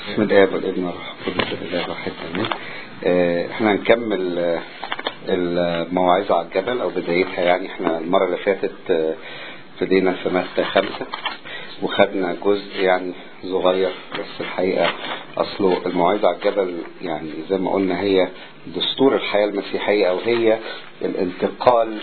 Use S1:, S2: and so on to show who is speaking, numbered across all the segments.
S1: بسم الله والابن والروح القدس الاله واحد امين آه، احنا هنكمل آه، الموعظة على الجبل او بدايتها يعني احنا المرة اللي فاتت آه، ابتدينا في مادة خمسة وخدنا جزء يعني صغير بس الحقيقة اصله الموعظة على الجبل يعني زي ما قلنا هي دستور الحياة المسيحية او هي الانتقال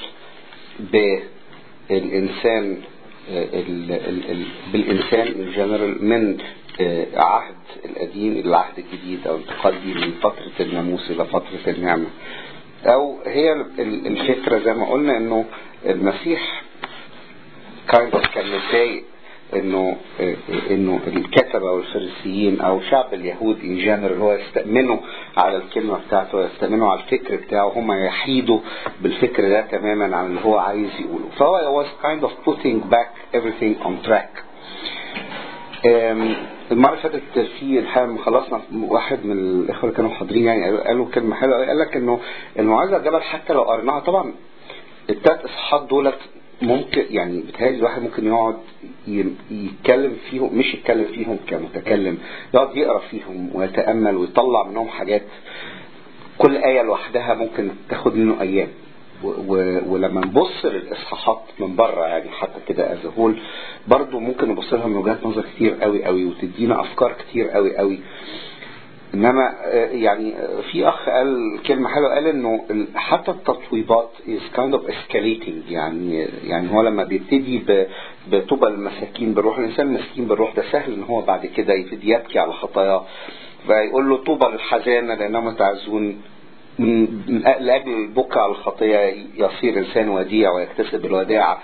S1: بالانسان ال ال ال بالإنسان in general من عهد القديم إلى العهد الجديد أو انتقال دي من فترة الناموس إلى فترة النعمة أو هي الفكرة زي ما قلنا إنه المسيح kind of كان متضايق انه انه الكتبة والفريسيين او شعب اليهود ان جنرال هو يستأمنوا على الكلمة بتاعته يستأمنوا على الفكر بتاعه هم يحيدوا بالفكر ده تماما عن اللي هو عايز يقوله فهو was kind of putting back everything on track المرة اللي فاتت في الحقيقة خلصنا واحد من الإخوة اللي كانوا حاضرين يعني قالوا كلمة حلوة قال لك إنه المعاذة الجبل حتى لو قرناها طبعا التلات إصحاحات دولت ممكن يعني بتهيألي الواحد ممكن يقعد يتكلم فيهم مش يتكلم فيهم كمتكلم يقعد يقرا فيهم ويتأمل ويطلع منهم حاجات كل آية لوحدها ممكن تاخد منه أيام ولما نبص للإصحاحات من بره يعني حتى كده از هول برضه ممكن نبص لها من وجهات نظر كتير قوي قوي وتدينا أفكار كتير قوي قوي انما يعني في اخ قال كلمة حلوة قال انه حتى التطويبات is kind of escalating يعني يعني هو لما بيبتدي بطوبى المساكين بالروح الانسان المسكين بالروح ده سهل ان هو بعد كده يبتدي يبكي على خطاياه فيقول له طوبى للحزانة لانهم تعزون من لاجل البكاء على الخطية يصير انسان وديع ويكتسب الوداعة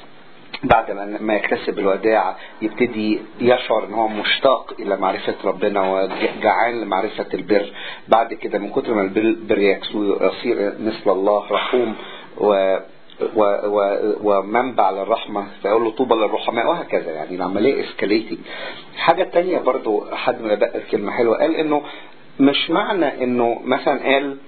S1: بعد ما يكتسب الوداع يبتدي يشعر ان هو مشتاق الى معرفة ربنا وجعان لمعرفة البر بعد كده من كتر ما البر يكسو يصير مثل الله رحوم و و و ومنبع للرحمة فيقول له طوبى للرحماء وهكذا يعني العملية اسكاليتنج حاجة تانية برضو حد من الاباء كلمة حلوة قال انه مش معنى انه مثلا قال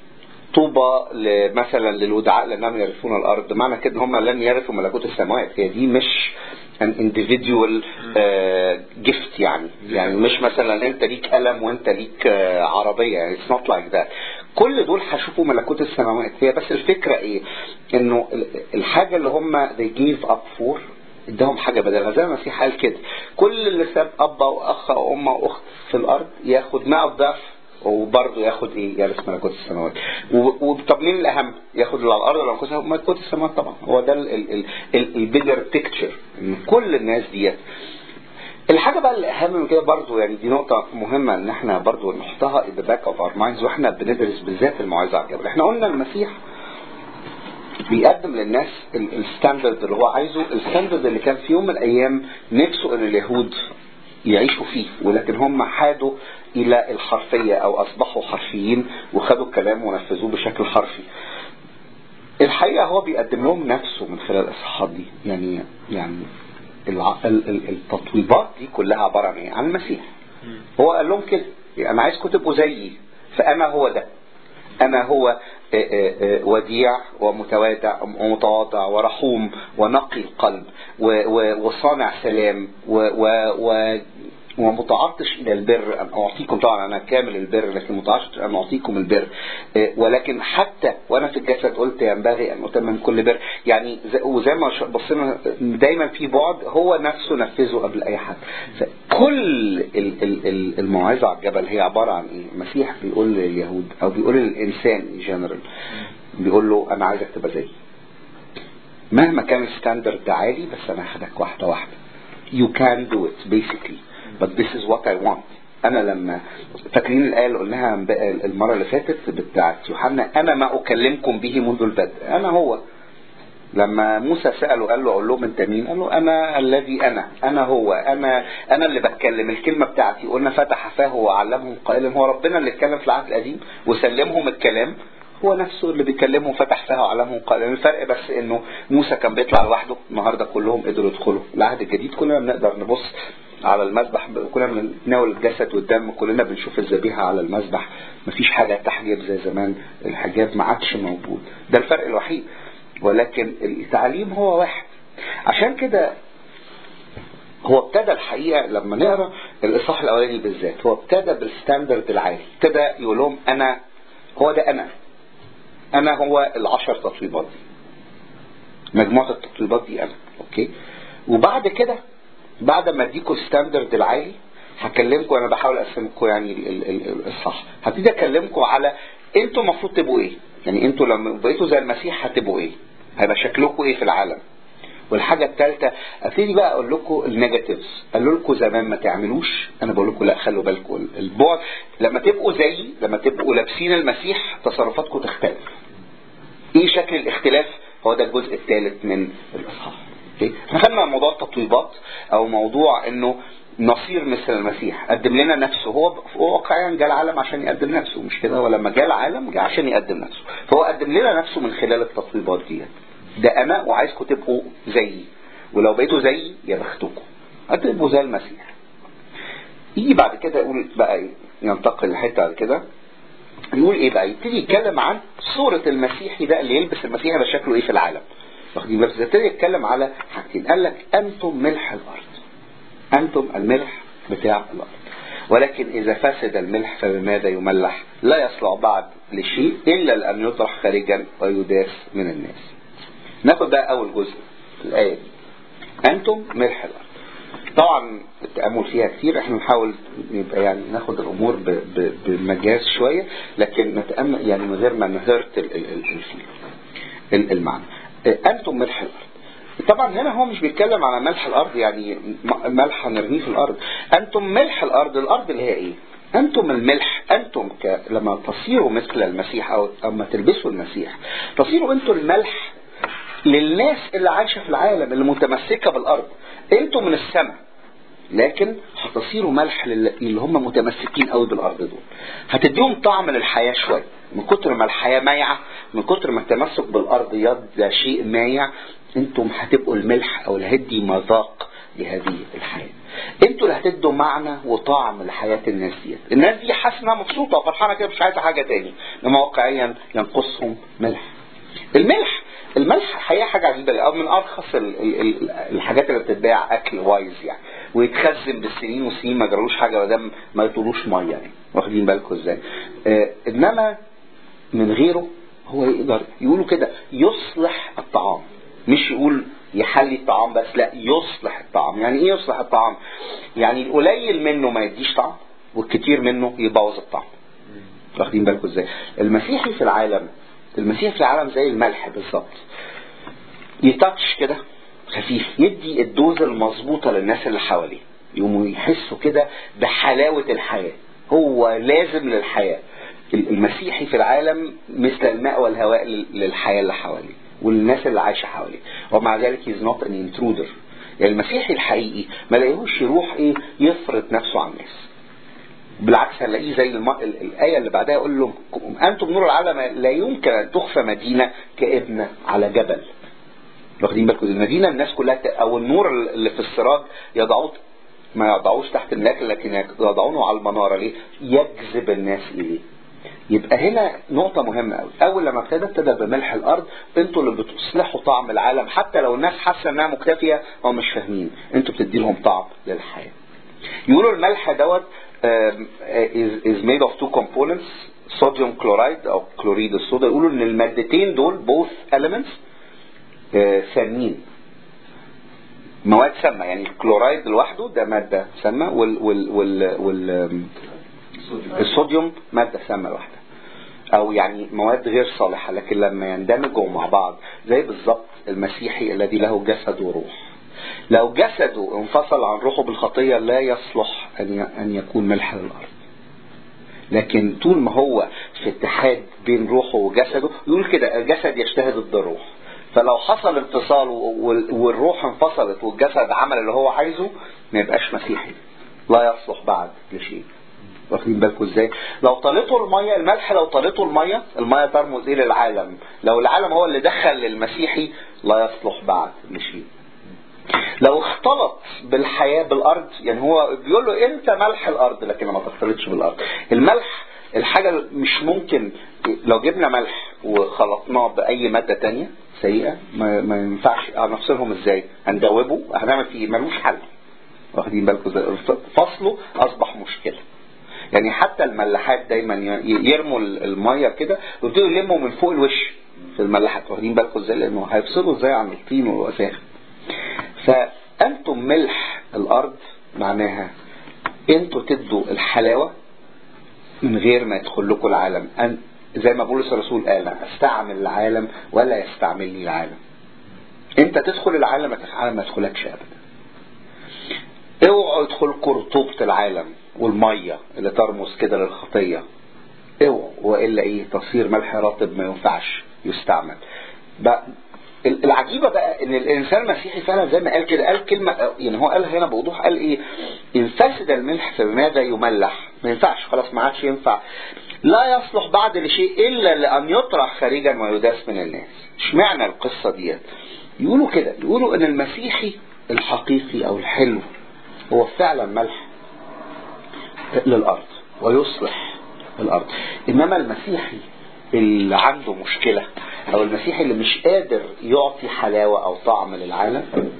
S1: طوبى مثلا للودعاء لانهم يرثون الارض معنى كده هم لن يرثوا ملكوت السماوات هي دي مش an individual uh, gift يعني يعني مش مثلا انت ليك قلم وانت ليك uh, عربية يعني it's not like that كل دول هيشوفوا ملكوت السماوات هي بس الفكرة ايه انه الحاجة اللي هم they gave up for اداهم حاجة بدلها زي ما المسيح قال كده كل اللي ساب اب واخ او ام واخت في الارض ياخد 100 ضعف وبرضه ياخد ايه يرث ملكوت السماوات وطب مين الاهم ياخد اللي على الارض ولا ملكوت ملكوت السماوات طبعا هو ده البيجر بيكتشر ان كل الناس ديت الحاجة بقى الأهم من كده برضه يعني دي نقطة مهمة إن إحنا برضه نحطها in the back of our minds وإحنا بندرس بالذات الموعظة على الجبل. إحنا قلنا المسيح بيقدم للناس الستاندرد اللي هو عايزه الستاندرد اللي كان في يوم من الأيام نفسه إن اليهود يعيشوا فيه ولكن هم حادوا الى الحرفية او اصبحوا حرفيين وخدوا الكلام ونفذوه بشكل حرفي الحقيقة هو بيقدم لهم نفسه من خلال الاصحاحات دي يعني يعني التطويبات دي كلها عبارة عن ايه عن المسيح هو قال لهم كده انا عايزكم تبقوا زيي فانا هو ده انا هو وديع ومتواضع ومتواضع ورحوم ونقي القلب وصانع سلام و ومتعطش الى البر ان اعطيكم طبعا انا كامل البر لكن متعطش ان اعطيكم البر ولكن حتى وانا في الجسد قلت ينبغي ان اتمم كل بر يعني وزي ما بصينا دايما في بعد هو نفسه نفذه قبل اي حد كل الموعظه على الجبل هي عباره عن ايه المسيح بيقول لليهود او بيقول للانسان جنرال بيقول له انا عايزك تبقى زيي مهما كان الستاندرد عالي بس انا هاخدك واحده واحده you can do it basically but this is what I want انا لما فاكرين الايه اللي قلناها المره اللي فاتت بتاعت يوحنا انا ما اكلمكم به منذ البدء انا هو لما موسى سأله قال له اقول لهم انت مين قال له انا الذي انا انا هو انا انا اللي بتكلم الكلمه بتاعتي قلنا فتح فاه وعلمهم قائلا هو ربنا اللي اتكلم في العهد القديم وسلمهم الكلام هو نفسه اللي بيكلمهم فتح فاه وعلمهم قائلا الفرق بس انه موسى كان بيطلع لوحده النهارده كلهم قدروا يدخلوا العهد الجديد كلنا بنقدر نبص على المذبح كلنا بنتناول الجسد والدم كلنا بنشوف الذبيحة على المذبح مفيش حاجة تحجب زي زمان الحجاب ما عادش موجود ده الفرق الوحيد ولكن التعليم هو واحد عشان كده هو ابتدى الحقيقة لما نقرا الإصحاح الأولاني بالذات هو ابتدى بالستاندرد العالي ابتدى يقول لهم أنا هو ده أنا أنا هو العشر تطويبات دي مجموعة التطويبات دي أنا أوكي وبعد كده بعد ما اديكوا الستاندرد العالي هكلمكم انا بحاول اقسمكم يعني ال- ال- ال- الصح هبتدي اكلمكم على انتوا المفروض تبقوا ايه يعني انتوا لما بقيتوا زي المسيح هتبقوا ايه هيبقى شكلكم ايه في العالم والحاجة الثالثة ابتدي بقى اقول لكم النيجاتيفز قالوا لكم زمان ما تعملوش انا بقول لكم لا خلوا بالكم البعد لما تبقوا زيي لما تبقوا لابسين المسيح تصرفاتكم تختلف ايه شكل الاختلاف هو ده الجزء الثالث من الاصحاح اوكي احنا خدنا موضوع التطويبات او موضوع انه نصير مثل المسيح قدم لنا نفسه هو هو واقعيا جاء العالم عشان يقدم نفسه مش كده ولما جاء العالم جاء عشان يقدم نفسه فهو قدم لنا نفسه من خلال التطويبات دي ده انا وعايزكم تبقوا زيي ولو بقيتوا زيي يا بختكم هتبقوا زي المسيح يجي بعد كده يقول بقى ايه ينتقل لحته بعد كده يقول ايه بقى يبتدي يتكلم عن صورة المسيحي ده اللي يلبس المسيحي ده شكله ايه في العالم واخدين بالك يبتدي يتكلم على حاجتين قال لك انتم ملح الارض انتم الملح بتاع الارض ولكن اذا فسد الملح فبماذا يملح لا يصلح بعد لشيء الا لان يطرح خارجا ويداس من الناس ناخد بقى اول جزء في الايه دي انتم ملح الارض طبعا التأمل فيها كتير احنا نحاول نبقى يعني ناخد الامور ب- ب- بمجاز شوية لكن نتأمل يعني من غير ما نهرت ال- ال- ال- الفيل ال- المعنى اه، انتم ملح الارض طبعا هنا هو مش بيتكلم على ملح الارض يعني م- ملح هنرميه في الارض انتم ملح الارض الارض اللي هي ايه انتم الملح انتم ك... لما تصيروا مثل المسيح او اما تلبسوا المسيح تصيروا انتم الملح للناس اللي عايشة في العالم اللي متمسكة بالارض انتم من السماء لكن هتصيروا ملح لل- اللي هم متمسكين قوي بالارض دول هتديهم طعم للحياه شويه من كتر ما الحياه مايعه من كتر ما التمسك بالارضيات ده شيء مايع انتم هتبقوا الملح او اللي هدي مذاق لهذه الحياه انتوا اللي هتدوا معنى وطعم لحياه الناس دي الناس دي حاسه انها مبسوطه وفرحانه كده مش عايزه حاجه تاني انما واقعيا ينقصهم ملح الملح الملح الحقيقه حاجه عجيبه أوي، من ارخص ال- ال- ال- الحاجات اللي بتتباع اكل وايز يعني ويتخزن بالسنين والسنين ما جرالوش حاجه ودام ما يطولوش ميه يعني واخدين بالكم ازاي آه انما من غيره هو يقدر يقولوا كده يصلح الطعام مش يقول يحلي الطعام بس لا يصلح الطعام يعني ايه يصلح الطعام يعني القليل منه ما يديش طعم والكتير منه يبوظ الطعم واخدين بالكم ازاي المسيحي في العالم المسيحي في العالم زي الملح بالظبط يتاتش كده خفيف يدي الدوز المظبوطة للناس اللي حواليه يقوموا يحسوا كده بحلاوة الحياة هو لازم للحياة المسيحي في العالم مثل الماء والهواء لل- للحياة اللي حواليه والناس اللي عايشة حواليه ومع ذلك he's not an intruder يعني المسيحي الحقيقي ما لاقيهوش يروح ايه يفرض نفسه على الناس بالعكس هنلاقيه زي الم... ال- الآية اللي بعدها يقول لهم أنتم نور العالم لا يمكن أن تخفى مدينة كابنة على جبل واخدين بالكم المدينة الناس كلها ت... أو النور اللي في السراج يضعوه ما يضعوش تحت الملاك لكن يضعونه على المنارة ليه؟ يجذب الناس إليه يبقى هنا نقطة مهمة قوي أول لما ابتدى ابتدى بملح الأرض انتوا اللي بتصلحوا طعم العالم حتى لو الناس حاسة انها مكتفية او مش فاهمين انتوا بتدي لهم طعم للحياة يقولوا الملح دوت um, is, is made of two components sodium chloride او كلوريد الصودا يقولوا ان المادتين دول both elements آه، سامين مواد سامة يعني الكلورايد لوحده ده مادة سامة وال وال وال, وال آم، الصوديوم مادة سامة لوحدها او يعني مواد غير صالحة لكن لما يندمجوا مع بعض زي بالظبط المسيحي الذي له جسد وروح لو جسده انفصل عن روحه بالخطية لا يصلح ان ي- ان يكون ملح للارض لكن طول ما هو في اتحاد بين روحه وجسده يقول كده الجسد يجتهد ضد الروح فلو حصل انفصال وال- والروح انفصلت والجسد عمل اللي هو عايزه ما يبقاش مسيحي لا يصلح بعد لشيء واخدين بالكم ازاي لو طالته الميه الملح لو طالته الميه الميه ترمز الى العالم لو العالم هو اللي دخل للمسيحي لا يصلح بعد لشيء لو اختلط بالحياة بالأرض يعني هو بيقول له أنت ملح الأرض لكن ما تختلطش بالأرض الملح الحاجة اللي مش ممكن لو جبنا ملح وخلطناه بأي مادة تانية سيئة ما, ما ينفعش هنفصلهم ازاي هندوبه هنعمل فيه ملوش حل واخدين بالكم ازاي فصله اصبح مشكله يعني حتى الملاحات دايما يرموا الميه كده ويبتدوا يلموا من فوق الوش في الملاحات واخدين بالكم ازاي لانه هيفصلوا ازاي عن الطين والوساخ فانتم ملح الارض معناها انتوا تدوا الحلاوه من غير ما يدخل لكم العالم أن زي ما بولس الرسول قال استعمل العالم ولا يستعملني العالم انت تدخل العالم العالم ما يدخلكش ابدا اوعوا يدخلكم رطوبة العالم والمية اللي ترمز كده للخطية اوعوا والا ايه تصير ملح رطب ما ينفعش يستعمل بقى العجيبة بقى ان الانسان المسيحي فعلا زي ما قال كده قال كلمة يعني هو قال هنا بوضوح قال ايه ان فسد الملح فبماذا يملح ما ينفعش خلاص ما عادش ينفع لا يصلح بعد لشيء الا لان يطرح خارجا ويداس من الناس اشمعنى القصة ديت يقولوا كده يقولوا ان المسيحي الحقيقي او الحلو هو فعلا ملح للارض ويصلح الارض انما المسيحي اللي عنده مشكلة او المسيحي اللي مش قادر يعطي حلاوة او طعم للعالم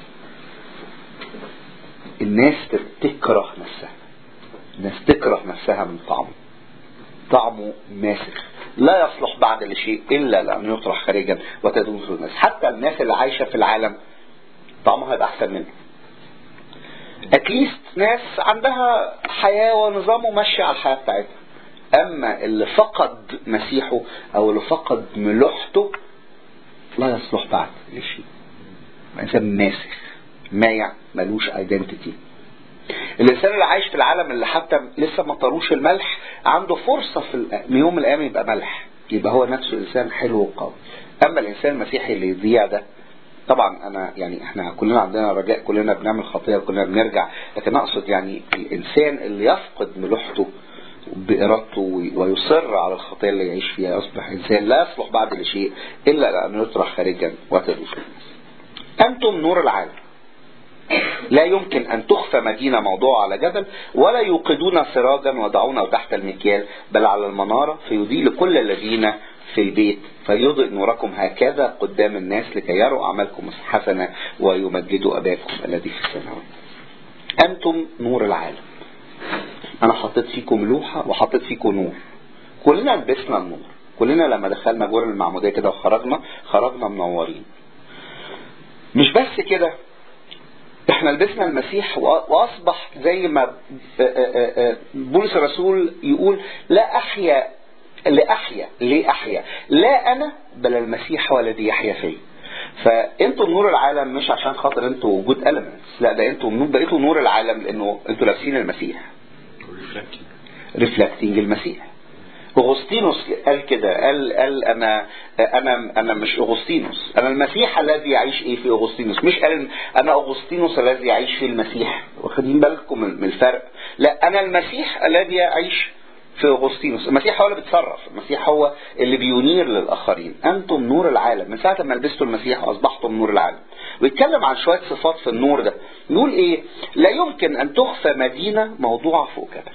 S1: الناس تكره نفسها الناس تكره نفسها من طعمه طعمه ماسخ لا يصلح بعد لشيء الا لان يطرح خارجا وتدوم في الناس حتى الناس اللي عايشة في العالم طعمها هيبقى احسن منه اتليست ناس عندها حياة ونظام وماشية على الحياة بتاعتها اما اللي فقد مسيحه او اللي فقد ملوحته لا يصلح بعد لشيء انسان ماسخ مايع ملوش ايدنتيتي الانسان اللي عايش في العالم اللي حتى لسه ما طروش الملح عنده فرصة في يوم من الايام يبقى ملح يبقى هو نفسه انسان حلو وقوي اما الانسان المسيحي اللي يضيع ده طبعا انا يعني احنا كلنا عندنا رجاء كلنا بنعمل خطيه كلنا بنرجع لكن اقصد يعني الانسان اللي يفقد ملوحته بإرادته ويصر على الخطية اللي يعيش فيها يصبح إنسان لا يصلح بعد لشيء إلا لأن يطرح خارجا وتدوس أنتم نور العالم لا يمكن أن تخفى مدينة موضوعة على جبل ولا يوقدون سراجا وضعونه تحت المكيال بل على المنارة فيضيء لكل الذين في البيت فليضئ نوركم هكذا قدام الناس لكي يروا أعمالكم الحسنة ويمجدوا أباكم الذي في السماوات أنتم نور العالم أنا حطيت فيكم لوحة وحطيت فيكم نور كلنا لبسنا النور كلنا لما دخلنا جوه المعمودية كده وخرجنا خرجنا منورين مش بس كده احنا لبسنا المسيح واصبح زي ما بولس الرسول يقول لا احيا لأحيا ليه أحيا لا أنا بل المسيح هو الذي يحيا فيه فانتوا نور العالم مش عشان خاطر انتوا وجود elements لا ده انتوا بقيتوا نور العالم لانه انتوا لابسين المسيح ريفلكتنج المسيح اغسطينوس قال كده قال قال انا انا انا مش اغسطينوس انا المسيح الذي يعيش ايه في اغسطينوس مش قال انا اغسطينوس الذي يعيش في المسيح واخدين بالكم من الفرق لا انا المسيح الذي يعيش في اغسطينوس المسيح هو اللي بيتصرف المسيح هو اللي بينير للاخرين انتم نور العالم من ساعه ما لبستوا المسيح واصبحتم نور العالم ويتكلم عن شويه صفات في النور ده يقول ايه لا يمكن ان تخفى مدينه موضوعه فوق جبل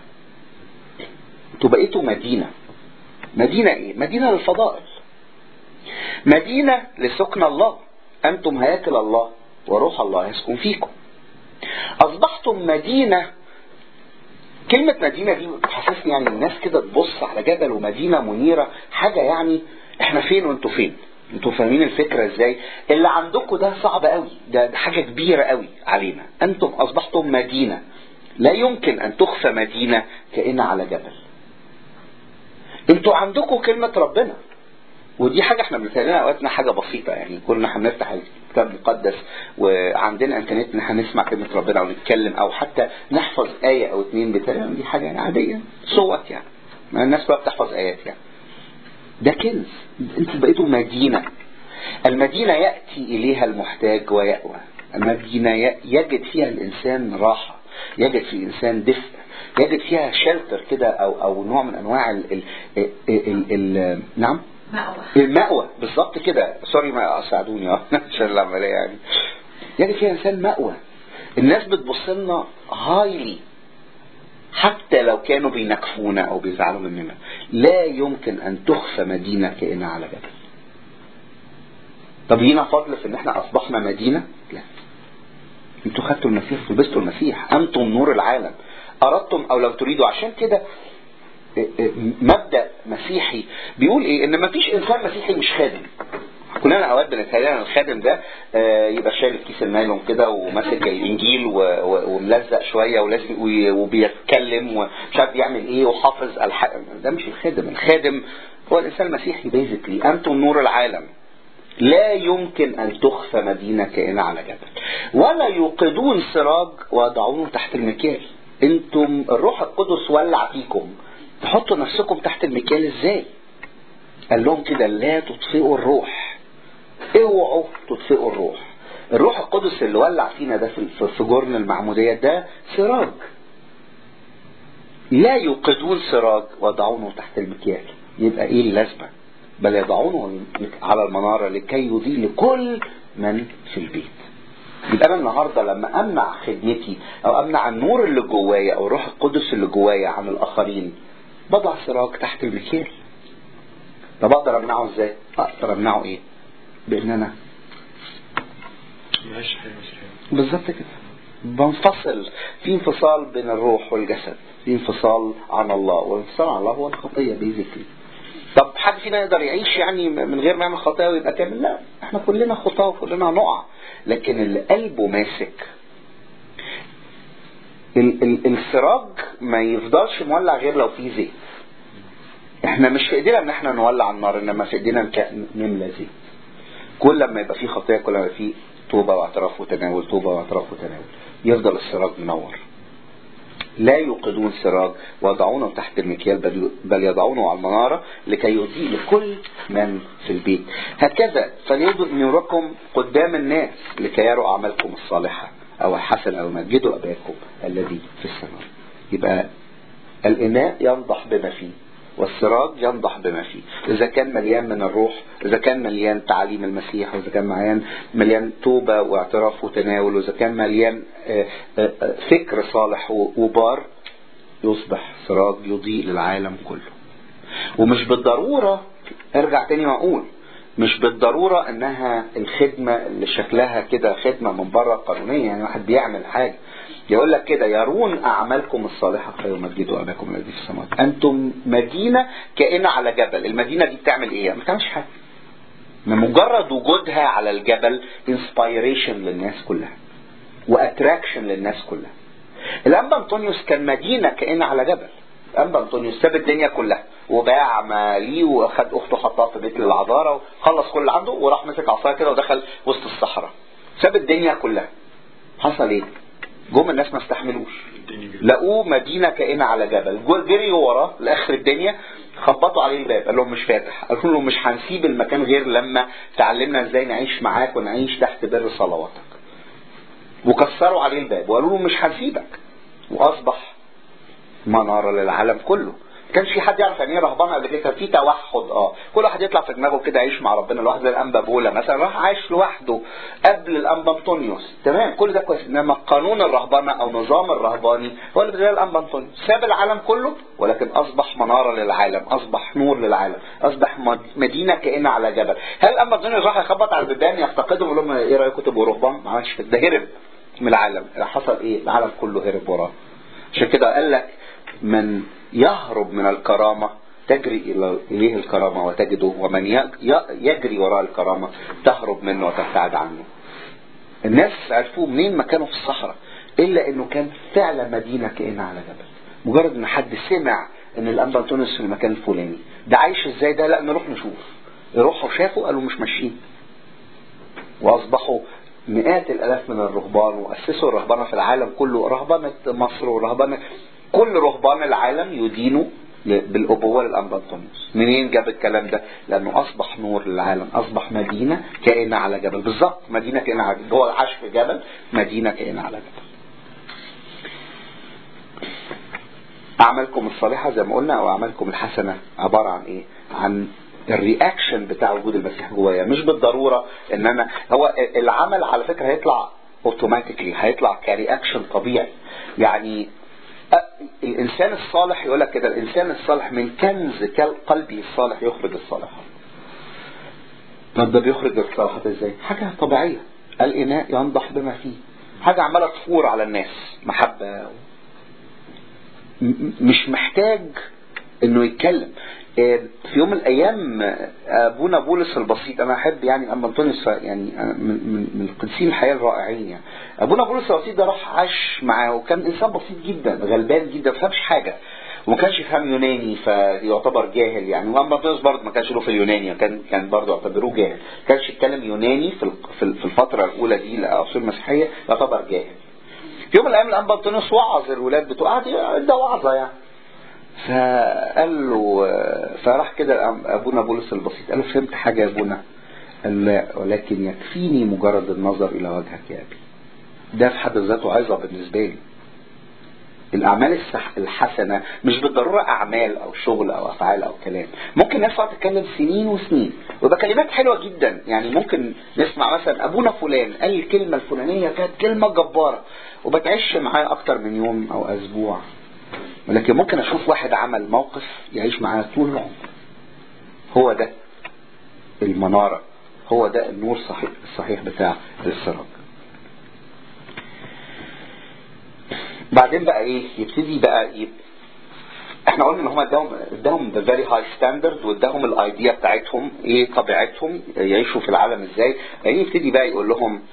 S1: انتوا بقيتوا مدينه مدينه ايه مدينه للفضائل مدينه لسكن الله انتم هياكل الله وروح الله يسكن فيكم اصبحتم مدينه كلمة مدينة دي بتحسسني يعني الناس كده تبص على جبل ومدينة منيرة حاجة يعني احنا فين وانتوا فين انتوا فاهمين الفكرة ازاي اللي عندكم ده صعب قوي ده حاجة كبيرة قوي علينا انتم اصبحتم مدينة لا يمكن ان تخفى مدينة كأن على جبل انتوا عندكم كلمة ربنا ودي حاجة احنا بنتكلم اوقاتنا حاجة بسيطة يعني كلنا هنفتح الكتاب المقدس وعندنا امكانية ان احنا نسمع كلمة ربنا او نتكلم او حتى نحفظ آية او اتنين بتاع دي حاجة يعني عادية صوت يعني ما الناس بقى بتحفظ آيات يعني ده كنز انتوا بقيتوا مدينة المدينة يأتي إليها المحتاج ويأوى المدينة يجد فيها الإنسان راحة يجد في الإنسان دفء يجد فيها شلتر كده أو أو نوع من أنواع ال ال ال ال ال نعم
S2: مأوى
S1: المأوى بالظبط كده سوري ما ساعدوني عشان العملية يعني يعني فيها انسان مأوى الناس بتبص لنا هايلي حتى لو كانوا بينكفونا او بيزعلوا مننا لا يمكن ان تخفى مدينة كأنها على جبل طب لينا فضل في ان احنا اصبحنا مدينة لا انتوا خدتوا المسيح ولبستوا المسيح انتم نور العالم اردتم او لو تريدوا عشان كده مبدا مسيحي بيقول ايه ان مفيش انسان مسيحي مش خادم كلنا اوقات بنتهيأ ان الخادم ده آه، يبقى شايل كيس النايلون كده وماسك الانجيل و- و- وملزق شويه ولازم وي- وبيتكلم ومش عارف يعمل ايه وحافظ الحق ده مش الخادم الخادم هو الانسان المسيحي بيزيكلي انتم نور العالم لا يمكن ان تخفى مدينه كائنه على جبل ولا يوقدون سراج ويضعونه تحت المكيال انتم الروح القدس ولع فيكم تحطوا نفسكم تحت المكيال ازاي قال لهم كده لا تطفئوا الروح اوعوا تطفئوا الروح الروح القدس اللي ولع فينا ده في في- في جرن المعمودية ده سراج لا يوقدون سراج ويضعونه تحت المكيال يبقى ايه اللازمة بل يضعونه على المنارة لكي يضيء لكل من في البيت يبقى انا النهارده لما امنع خدمتي او امنع النور اللي جوايا او الروح القدس اللي جوايا عن الاخرين بضع سراج تحت المكيال طب اقدر امنعه ازاي؟ اقدر امنعه ايه؟ بان انا
S2: ماشي حاجة مسيحية
S1: بالظبط كده بنفصل في انفصال بين الروح والجسد في انفصال عن الله والانفصال عن الله هو الخطيه بيزيكلي طب حد فينا يقدر يعيش يعني من غير ما يعمل خطايا ويبقى كامل لا احنا كلنا خطاه وكلنا نقع لكن اللي قلبه ماسك ال- ال- السراج ما يفضلش مولع غير لو فيه زيت احنا مش في ايدينا ان احنا نولع النار انما في ايدينا نك- نملى زيت كل ما يبقى فيه خطيه كل ما يبقى فيه توبه واعتراف وتناول توبه واعتراف وتناول يفضل السراج منور لا يوقدون سراج ويضعونه تحت المكيال بل- بل يضعونه على المنارة لكي يضيء لكل من في البيت هكذا فليضئ نوركم قدام الناس لكي يروا أعمالكم الصالحة أو الحسن أو مجدوا أباكم الذي في السماء يبقى الإناء ينضح بما فيه والسراج ينضح بما فيه إذا كان مليان من الروح إذا كان مليان تعاليم المسيح وإذا كان مليان مليان توبة واعتراف وتناول وإذا كان مليان آه، آه، آه، فكر صالح و- وبار يصبح سراج يضيء للعالم كله ومش بالضرورة ارجع تاني واقول مش بالضرورة انها الخدمة اللي شكلها كده خدمة من بره قانونية يعني واحد بيعمل حاجة يقول لك كده يرون اعمالكم الصالحة فيمجدوا اباكم الذي في السماوات انتم مدينة كائنة على جبل المدينة دي بتعمل ايه ما بتعملش حاجة من مجرد وجودها على الجبل انسبيريشن للناس كلها واتراكشن للناس كلها الانبا انطونيوس كان مدينه كان على جبل الانبا انطونيوس ساب الدنيا كلها وباع ما ليه واخد اخته حطها في بيت العذاره وخلص كل اللي عنده وراح مسك عصايه كده ودخل وسط الصحراء ساب الدنيا كلها حصل ايه؟ جم الناس ما استحملوش
S2: الدنيا جدا
S1: لقوه مدينه كائنه على جبل جو- جريوا وراه لاخر الدنيا خبطوا عليه الباب قال لهم مش فاتح قالوا له مش هنسيب المكان غير لما تعلمنا ازاي نعيش معاك ونعيش تحت بر صلواتك وكسروا عليه الباب وقالوا له مش هنسيبك واصبح مناره للعالم كله كان في حد يعرف يعني ايه رهبانه قبل كده كان في توحد اه كل واحد يطلع في دماغه كده يعيش مع ربنا لوحده زي الانبا بولا مثلا راح عايش لوحده قبل الانبا انطونيوس تمام كل ده كويس انما قانون الرهبنه او نظام الرهباني هو اللي بدأ الانبا انطونيوس ساب العالم كله ولكن اصبح مناره للعالم اصبح نور للعالم اصبح مد- مدينه كائنه على جبل هل الانبا انطونيوس راح يخبط على البيبان يفتقدهم يقول لهم ايه رايكم تبقوا رهبان ما عملش كده ده هرب من العالم حصل ايه العالم كله هرب وراه عشان كده قال لك من يهرب من الكرامة تجري إلى- إليه الكرامة وتجده ومن يج- ي- يجري وراء الكرامة تهرب منه وتبتعد عنه الناس عرفوه منين ما كانوا في الصحراء إلا إنه كان فعلا مدينة كأنها على جبل مجرد إن حد سمع إن الأنبا أنطونيوس في المكان الفلاني ده عايش إزاي ده لا نروح نشوف يروحوا شافوا قالوا مش ماشيين واصبحوا مئات الالاف من الرهبان واسسوا الرهبنه في العالم كله رهبنه مصر ورهبنه كل رهبان العالم يدينوا ل- بالابوه للانبا انطونيوس منين جاب الكلام ده لانه اصبح نور للعالم اصبح مدينه كائنه على جبل بالظبط مدينه كائنه على جبل هو عاش في جبل مدينه كائنه على جبل اعمالكم الصالحه زي ما قلنا او اعمالكم الحسنه عباره عن ايه عن الرياكشن بتاع وجود المسيح جوايا مش بالضروره ان انا هو العمل على فكره هيطلع اوتوماتيكلي هيطلع كرياكشن طبيعي يعني أ- الانسان الصالح يقول لك كده الانسان الصالح من كنز كل- قلبه الصالح يخرج الصالحات طب ده بيخرج الصالحات ازاي حاجه طبيعيه الاناء ينضح بما فيه حاجة عمالة تفور على الناس محبة م- مش محتاج انه يتكلم آه، في يوم من الايام آه، ابونا بولس البسيط انا احب يعني اما انطونيوس يعني أنا من من من القديسين الحقيقه الرائعين يعني ابونا بولس البسيط ده راح عاش معاه وكان انسان بسيط جدا غلبان جدا ما فهمش حاجه وما كانش يفهم يوناني فيعتبر جاهل يعني واما بطرس برضه ما كانش له في اليوناني كان كان برضه يعتبروه جاهل ما كانش يتكلم يوناني في ال- في ال- في الفتره الاولى دي للعصور المسيحيه يعتبر جاهل في يوم من الايام الانبا انطونيوس وعظ الولاد بتوعه قعد ده وعظه يعني فقال له فراح كده ابونا بولس البسيط قال له فهمت حاجه يا ابونا قال لا ولكن يكفيني مجرد النظر الى وجهك يا ابي ده في حد ذاته عظه بالنسبه لي الاعمال الصح الحسنه مش بالضروره اعمال او شغل او افعال او كلام ممكن الناس تقعد تتكلم سنين وسنين ويبقى كلمات حلوه جدا يعني ممكن نسمع مثلا ابونا فلان قال الكلمه الفلانيه كانت كلمه جباره وبتعيش معاه اكتر من يوم او اسبوع ولكن ممكن اشوف واحد عمل موقف يعيش معاه طول العمر هو ده المناره هو ده النور صحيح الصحيح بتاع السراج بعدين بقى ايه يبتدي بقى يب... احنا قلنا ان هم اداهم اداهم ذا فيري هاي ستاندرد واداهم الايديا بتاعتهم ايه طبيعتهم يعيشوا في العالم ازاي يعني يبتدي بقى يقول لهم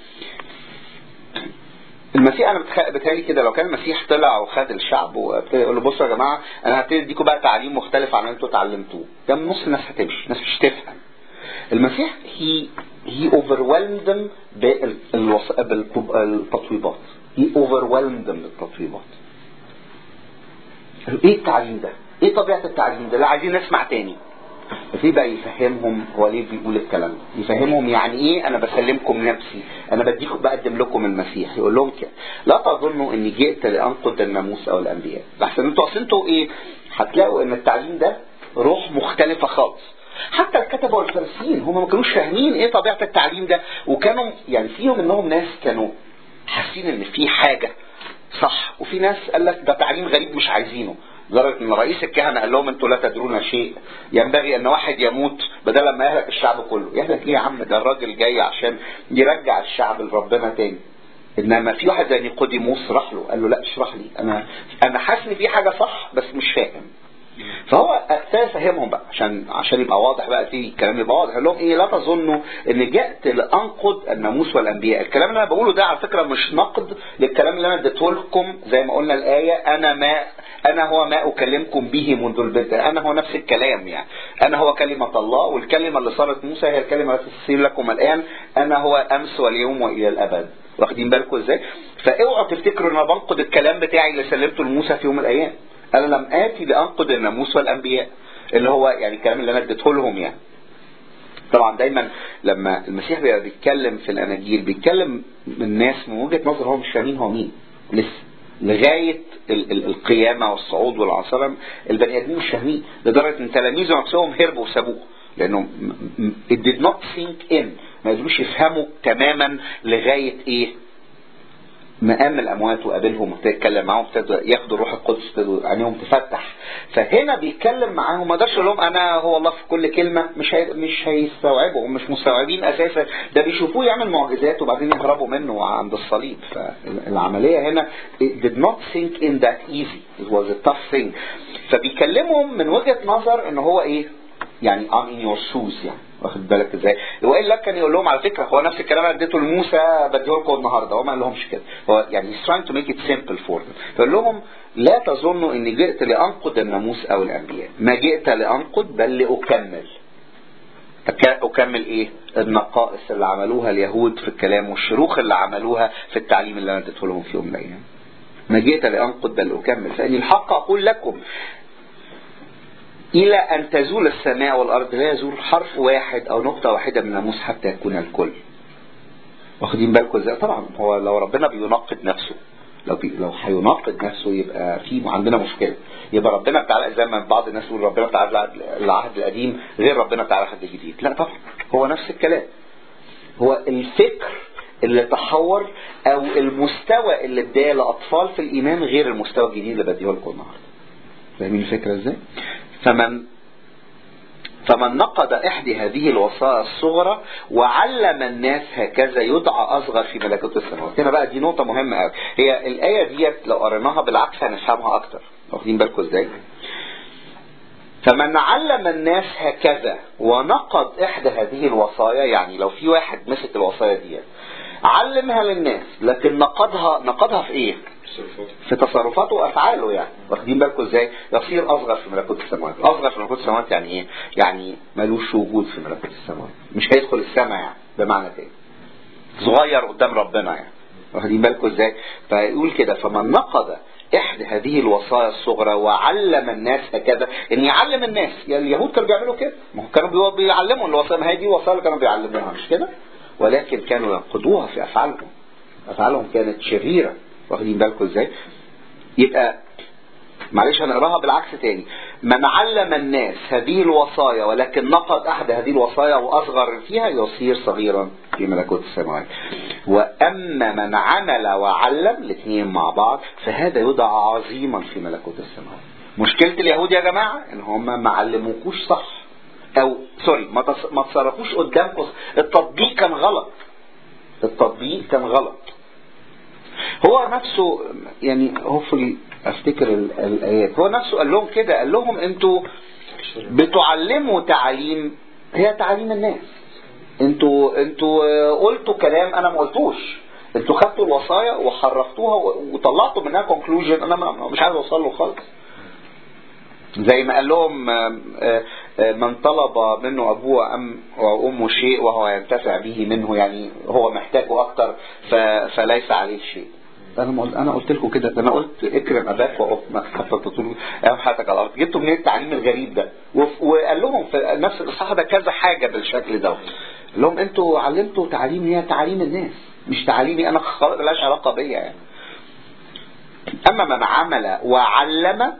S1: المسيح انا بتخ- بتهيألي كده لو كان المسيح طلع وخد الشعب وابتدى يقول له بصوا يا جماعه انا هبتدي اديكم بقى تعليم مختلف عن اللي انتوا اتعلمتوه ده من نص الناس هتمشي الناس مش تفهم المسيح هي هي overwhelmed them بالوص... بالتطويبات هي overwhelmed them بالتطويبات قالوا ايه التعليم ده؟ ايه طبيعه التعليم ده؟ لا عايزين نسمع تاني ففي بقى يفهمهم هو ليه بيقول الكلام ده يفهمهم يعني ايه انا بسلمكم نفسي انا بديكم بقدم لكم المسيح يقول لهم كده لا تظنوا اني جئت لانقض الناموس او الانبياء لحسن انتوا اصل انتوا ايه هتلاقوا ان التعليم ده روح مختلفه خالص حتى الكتبه والفارسيين هم ما كانوش فاهمين ايه طبيعه التعليم ده وكانوا يعني فيهم انهم ناس كانوا حاسين ان في حاجه صح وفي ناس قال لك ده تعليم غريب مش عايزينه لدرجه ان رئيس الكهنه قال لهم انتوا لا تدرون شيء ينبغي ان واحد يموت بدل ما يهلك الشعب كله يهلك ايه يا عم ده الراجل جاي عشان يرجع الشعب لربنا تاني انما في واحد زي نيقوديموس راح له قال له لا اشرح لي انا انا حاسس ان في حاجه صح بس مش فاهم فهو ابتدى يفهمهم بقى عشان عشان يبقى واضح بقى في الكلام يبقى واضح قال لهم ايه لا تظنوا ان جئت لانقض الناموس والانبياء الكلام اللي انا بقوله ده على فكره مش نقد للكلام اللي انا اديته لكم زي ما قلنا الايه انا ما انا هو ما اكلمكم به منذ البدء انا هو نفس الكلام يعني انا هو كلمه الله والكلمه اللي صارت موسى هي الكلمه التي تصير لكم الان انا هو امس واليوم والى الابد واخدين بالكم ازاي فاوعوا تفتكروا ان انا بنقد الكلام بتاعي اللي سلمته لموسى في يوم من الايام انا لم اتي لانقض الناموس والانبياء اللي هو يعني الكلام اللي انا اديته لهم يعني طبعا دايما لما المسيح بيبقى بيتكلم في الاناجيل بيتكلم من ناس من وجهه نظر هو مش فاهمين هو مين لسه لغايه ال- ال- القيامه والصعود والعصره البني ادمين مش فاهمين لدرجه ان تلاميذه نفسهم هربوا وسابوه لانه م- م- it did not sink in ما قدروش يفهموا تماما لغايه ايه مقام الاموات وقابلهم وتتكلم معاهم ابتدوا ياخدوا الروح القدس ابتدوا عينيهم تفتح فهنا بيتكلم معاهم ما قدرش يقول لهم انا هو الله في كل كلمه مش هي مش هيستوعبوا هم مش مستوعبين اساسا ده بيشوفوه يعمل معجزات وبعدين يهربوا منه عند الصليب فالعمليه هنا it did not sink in that easy it was a tough thing فبيكلمهم من وجهه نظر ان هو ايه يعني I'm in your shoes يعني واخد بالك ازاي والا كان يقول لهم على فكره هو نفس الكلام اللي اديته لموسى بديه لكم النهارده هو ما قال لهمش كده هو يعني he's trying to make it simple for them فقال لهم لا تظنوا اني جئت لانقض الناموس او الانبياء ما جئت لانقض بل لاكمل أك- اكمل ايه النقائص اللي عملوها اليهود في الكلام والشروخ اللي عملوها في التعليم اللي انا اديته لهم في يوم من الايام ما جئت لانقض بل اكمل فاني الحق اقول لكم إلى أن تزول السماء والأرض لا يزول حرف واحد أو نقطة واحدة من الناموس حتى يكون الكل. واخدين بالكم ازاي؟ طبعا هو لو ربنا بينقد نفسه لو بي لو هيناقض نفسه يبقى في عندنا مشكله يبقى ربنا بتاع زي ما بعض الناس يقول ربنا بتاع العهد القديم غير ربنا بتاع العهد الجديد لا طبعا هو نفس الكلام هو الفكر اللي تحور او المستوى اللي اداه لاطفال في الايمان غير المستوى الجديد اللي بديه لكم النهارده فاهمين الفكره ازاي فمن فمن نقض إحدى هذه الوصايا الصغرى وعلم الناس هكذا يدعى أصغر في ملكوت السماوات هنا بقى دي نقطة مهمة قوي هي الآية ديت لو قريناها بالعكس هنفهمها أكتر واخدين بالكم إزاي فمن علم الناس هكذا ونقض إحدى هذه الوصايا يعني لو في واحد مسك الوصايا ديت علمها للناس لكن نقضها نقضها في ايه في تصرفاته وافعاله يعني واخدين بالكم ازاي يصير اصغر في ملكوت السماوات اصغر في ملكوت السماوات يعني ايه يعني ملوش وجود في ملكوت السماوات مش هيدخل السماء يعني بمعنى تاني صغير قدام ربنا يعني واخدين بالكم ازاي فيقول كده فمن نقض احدى هذه الوصايا الصغرى وعلم الناس هكذا ان يعلم الناس يعني اليهود كانوا بيعملوا كده ما كانوا بيعلموا الوصايا ما هي دي وصايا اللي كانوا بيعلموها مش كده ولكن كانوا ينقضوها في افعالهم افعالهم كانت شريره واخدين بالكم ازاي يبقى معلش هنقراها بالعكس تاني من علم الناس هذه الوصايا ولكن نقض احد هذه الوصايا واصغر فيها يصير صغيرا في ملكوت السماوات واما من عمل وعلم الاثنين مع بعض فهذا يدعى عظيما في ملكوت السماوات مشكله اليهود يا جماعه ان هم ما علموكوش صح او سوري ما ما تصرفوش قدامكم التطبيق كان غلط التطبيق كان غلط هو نفسه يعني هوفلي افتكر الايات هو نفسه قال لهم كده قال لهم انتوا بتعلموا تعاليم هي تعاليم الناس انتوا انتوا قلتوا كلام انا ما قلتوش انتوا خدتوا الوصايا وحرفتوها وطلعتوا منها كونكلوجن انا مش عايز اوصل له خالص زي ما قال لهم من طلب منه ابوه ام وامه شيء وهو ينتفع به منه يعني هو محتاجه اكتر فليس عليه شيء انا انا قلت لكم كده انا قلت اكرم اباك وامك حتى تطول ايام حياتك على الارض جبتوا منين التعليم الغريب ده وقال لهم في نفس الاصحاح ده كذا حاجه بالشكل ده قال لهم انتوا علمتوا تعليم هي تعليم الناس مش تعليمي انا ملهاش علاقه بيا يعني اما من عمل وعلم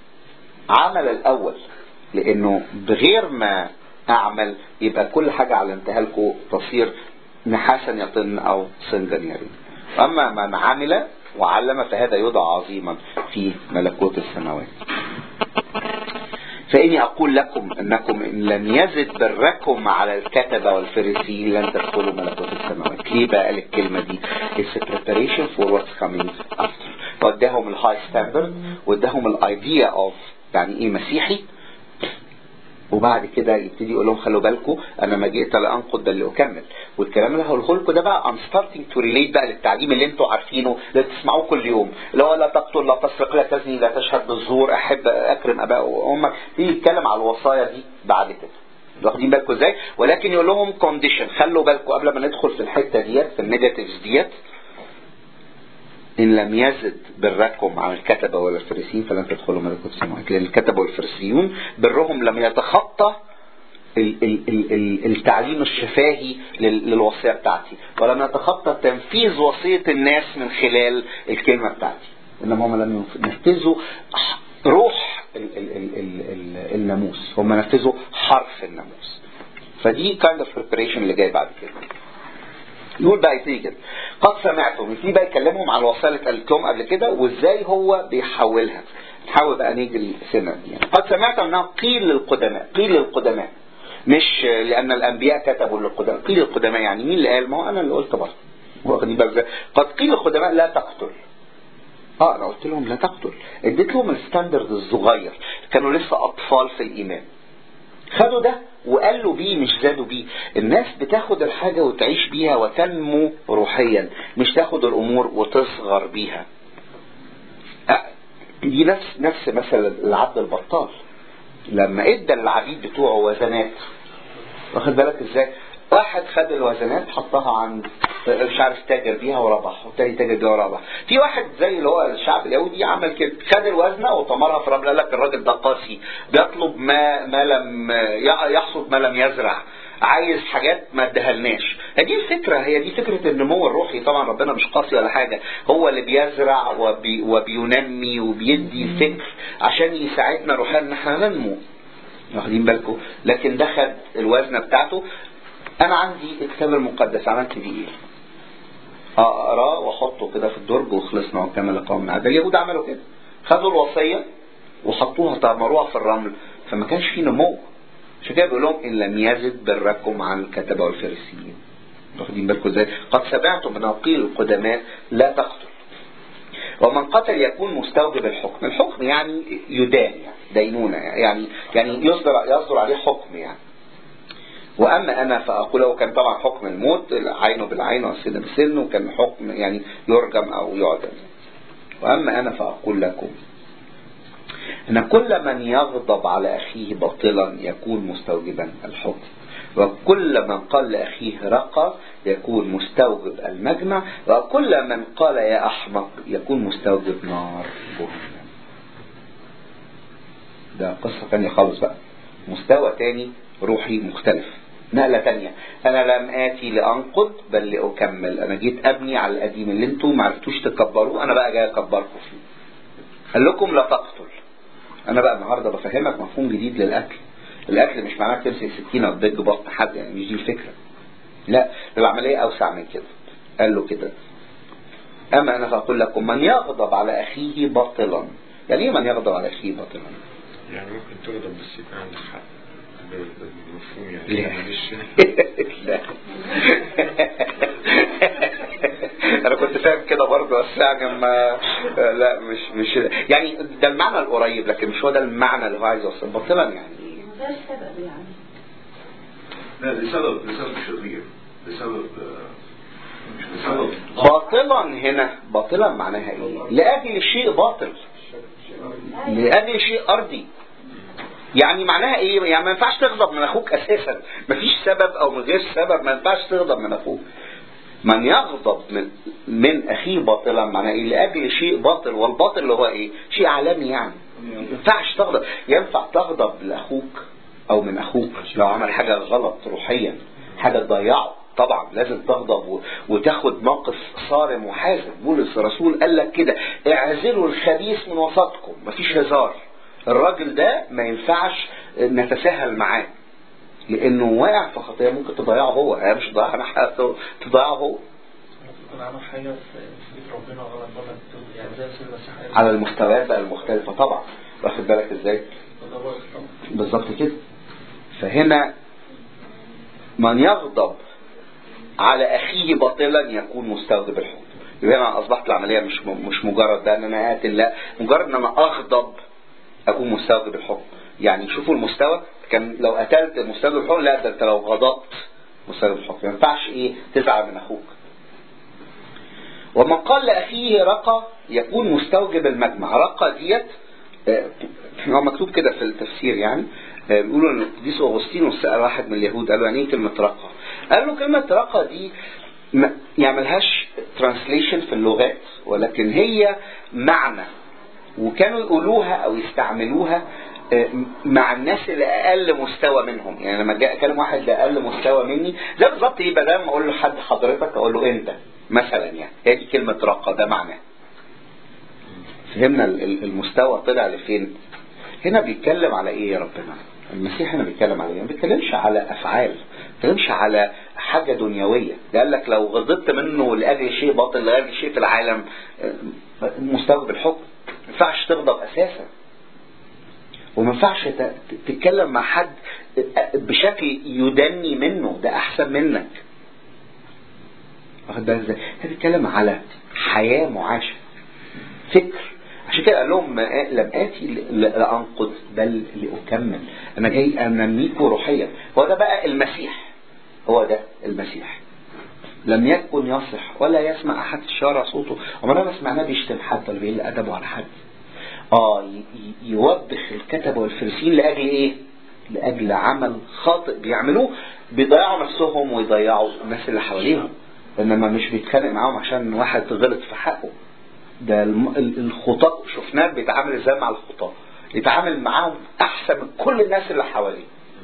S1: عمل الاول لانه بغير ما اعمل يبقى كل حاجة علمتها لكم تصير نحاسا يطن او صندا يرين اما من عمل وعلم فهذا يدعى عظيما في ملكوت السماوات فإني أقول لكم أنكم إن لم يزد بركم على الكتبة والفريسيين لن تدخلوا ملكوت السماوات ليه بقى قال الكلمة دي It's a preparation for what's coming after واداهم الهاي ستاندرد واداهم الايديا اوف يعني ايه مسيحي وبعد كده يبتدي يقول لهم خلوا بالكم انا ما جئت لانقض بل لاكمل والكلام اللي هقوله لكم ده بقى I'm starting to relate بقى للتعليم اللي انتوا عارفينه اللي بتسمعوه كل يوم اللي هو لا تقتل لا تسرق لا تزني لا تشهد بالزور احب اكرم اباء وامك يجي يتكلم على الوصايا دي بعد كده واخدين بالكم ازاي ولكن يقول لهم كونديشن خلوا بالكم قبل ما ندخل في الحته ديت في النيجاتيفز ديت إن لم يزد بركم على الكتبة ولا الفريسيين فلن تدخلوا ملكوت السماوات لأن الكتبة والفريسيون برهم لم يتخطى ال ال ال ال التعليم الشفاهي للوصية بتاعتي ولم يتخطى تنفيذ وصية الناس من خلال الكلمة بتاعتي إنما هم لم ينفذوا روح ال ال ال ال ال الناموس هم نفذوا حرف الناموس فدي kind of preparation اللي جاي بعد كده يقول بقى يبتدي كده قد سمعتم يبتدي بقى يكلمهم عن الوصايا اللي قالت لهم قبل كده وازاي هو بيحولها نحاول بقى نجري سنة يعني قد سمعت انها قيل للقدماء قيل للقدماء مش لان الانبياء كتبوا للقدماء قيل للقدماء يعني مين اللي قال ما هو انا اللي قلت برضه واخدين بالك قد قيل للقدماء لا تقتل اه انا قلت لهم لا تقتل اديت لهم الستاندرد الصغير كانوا لسه اطفال في الايمان خدوا ده وقالوا بيه مش زادوا بيه الناس بتاخد الحاجة وتعيش بيها وتنمو روحيا مش تاخد الامور وتصغر بيها دي نفس نفس مثلا العبد البطال لما ادى العبيد بتوعه وزنات واخد بالك ازاي واحد خد الوزنات حطها عند مش عارف تاجر بيها وربح والتاني تاجر بيها وربح في واحد زي اللي هو الشعب اليهودي عمل كده خد الوزنه وطمرها في رمل قال لك الراجل ده قاسي بيطلب ما ما لم يحصد ما لم يزرع عايز حاجات ما ادهلناش دي الفكرة هي دي فكرة النمو الروحي طبعا ربنا مش قاسي ولا حاجة هو اللي بيزرع وبي وبينمي وبيدي الفكر عشان يساعدنا روحيا ان احنا ننمو واخدين بالكم لكن ده خد الوزنة بتاعته انا عندي الكتاب المقدس عملت بيه ايه اقراه واحطه كده في الدرج وخلصنا وكمل لقاء معاه ده اليهود عملوا كده خدوا الوصيه وحطوها طمروها في الرمل فما كانش في نمو عشان كده بيقول لهم ان لم يزد بركم عن الكتبه والفريسيين واخدين بالكم ازاي قد سمعتم من قيل القدماء لا تقتل ومن قتل يكون مستوجب الحكم الحكم يعني يدان يعني دينونة يعني يعني يصدر يصدر عليه حكم يعني واما انا فاقول له كان طبعا حكم الموت عينه بالعين والسن بالسن وكان حكم يعني يرجم او يعدم واما انا فاقول لكم ان كل من يغضب على اخيه باطلا يكون مستوجبا الحكم وكل من قال لأخيه رقى يكون مستوجب المجمع وكل من قال يا أحمق يكون مستوجب نار جهنم ده قصة تانية خالص بقى مستوى تاني روحي مختلف نقلة تانية أنا لم آتي لأنقض بل لأكمل أنا جيت أبني على القديم اللي انتوا ما عرفتوش تكبروه أنا بقى جاي أكبركم فيه قال لكم لا تقتل أنا بقى النهاردة بفهمك مفهوم جديد للأكل الاكل مش معناه تمسك سكينه وتدج بطن حد يعني مش دي الفكره لا العمليه اوسع من كده قال له كده اما انا فاقول لكم من يغضب على اخيه باطلا يعني ايه من يغضب على اخيه باطلا
S2: يعني ممكن تغضب بس يبقى عندك حق بالمفهوم يعني
S1: لا.
S2: معلش
S1: لا انا كنت فاهم كده برضه بس يعني ما لا مش مش يعني ده المعنى القريب لكن مش هو ده المعنى اللي هو عايز يوصل باطلا يعني
S3: ده السبب يعني
S4: لا لسبب لسبب شرير لسبب آه، مش لسبب
S1: باطلا هنا باطلا معناها ايه لاجل شيء باطل لاجل شيء ارضي يعني معناها ايه يعني ما ينفعش تغضب من اخوك اساسا مفيش سبب او من غير سبب ما ينفعش تغضب من اخوك من يغضب من من اخيه باطلا معناه ايه لاجل شيء باطل والباطل اللي هو ايه شيء عالمي يعني ما ينفعش تغضب ينفع تغضب لاخوك او من اخوك لو عمل حاجه غلط روحيا حاجه تضيعه طبعا لازم تغضب و- وتاخد موقف صارم وحازم بولس الرسول قال لك كده اعزلوا الخبيث من وسطكم مفيش هزار الراجل ده ما ينفعش نتساهل معاه لانه واقع في خطيه ممكن تضيعه هو هي مش تضيعها انا حق- تضيعه هو
S5: يكون عمل حاجة في في بيت ربنا غلط بره التوب يعني زي سيد المسيح قال.
S1: على المستويات بقى المختلفه طبعا واخد بالك ازاي
S5: وده بايظ طبعا.
S1: بالظبط كده فهنا من يغضب على اخيه باطلا يكون مستوجب الحكم يبقى انا اصبحت العمليه مش م- مش مجرد ده ان انا قاتل لا مجرد ان انا اغضب اكون مستوجب الحكم يعني شوفوا المستوى كان لو قتلت مستوجب الحكم لا ده انت لو غضبت مستوجب الحكم ما ينفعش ايه تزعل من اخوك ومن قال لاخيه رقى يكون مستوجب المجمع رقى ديت آه، هو مكتوب كده في التفسير يعني آه، بيقولوا ان القديس اغسطينوس سال واحد من اليهود قال له يعني ايه كلمه رقى؟ قال له كلمه رقى دي ما يعملهاش ترانسليشن في اللغات ولكن هي معنى وكانوا يقولوها او يستعملوها آه، مع الناس اللي اقل مستوى منهم يعني لما جاء كلم واحد ده اقل مستوى مني زي بالظبط ايه بدل ما اقول لحد حضرتك اقول له انت مثلا يعني هي دي كلمه رقى ده معناه فهمنا ال- ال- المستوى طلع لفين هنا بيتكلم على ايه يا ربنا المسيح هنا بيتكلم على ايه ما بيتكلمش على افعال ما بيتكلمش على حاجه دنيويه ده قال لك لو غضبت منه لاجل شيء باطل لاجل شيء في العالم آه، مستوجب الحكم ما ينفعش تغضب اساسا وما ينفعش ت- تتكلم مع حد بشكل يدني منه ده احسن منك واخد بالك ازاي؟ هي بيتكلم على حياه معاشه فكر عشان كده قال لهم ما- لم اتي ل- لانقض بل لاكمل انا جاي انميكوا روحيا هو ده بقى المسيح هو ده المسيح لم يكن يصح ولا يسمع احد في الشارع صوته عمرنا ما سمعناه بيشتم حد ولا بيقل ادبه على حد اه ي- ي- يوبخ الكتبه والفرسين لاجل ايه؟ لاجل عمل خاطئ بيعملوه بيضيعوا نفسهم ويضيعوا الناس اللي حواليهم انما مش بيتخانق معاهم عشان واحد غلط في حقه ده الم- ال- الخطاة شفناه بيتعامل ازاي مع الخطاة يتعامل معاهم احسن من كل الناس اللي حواليه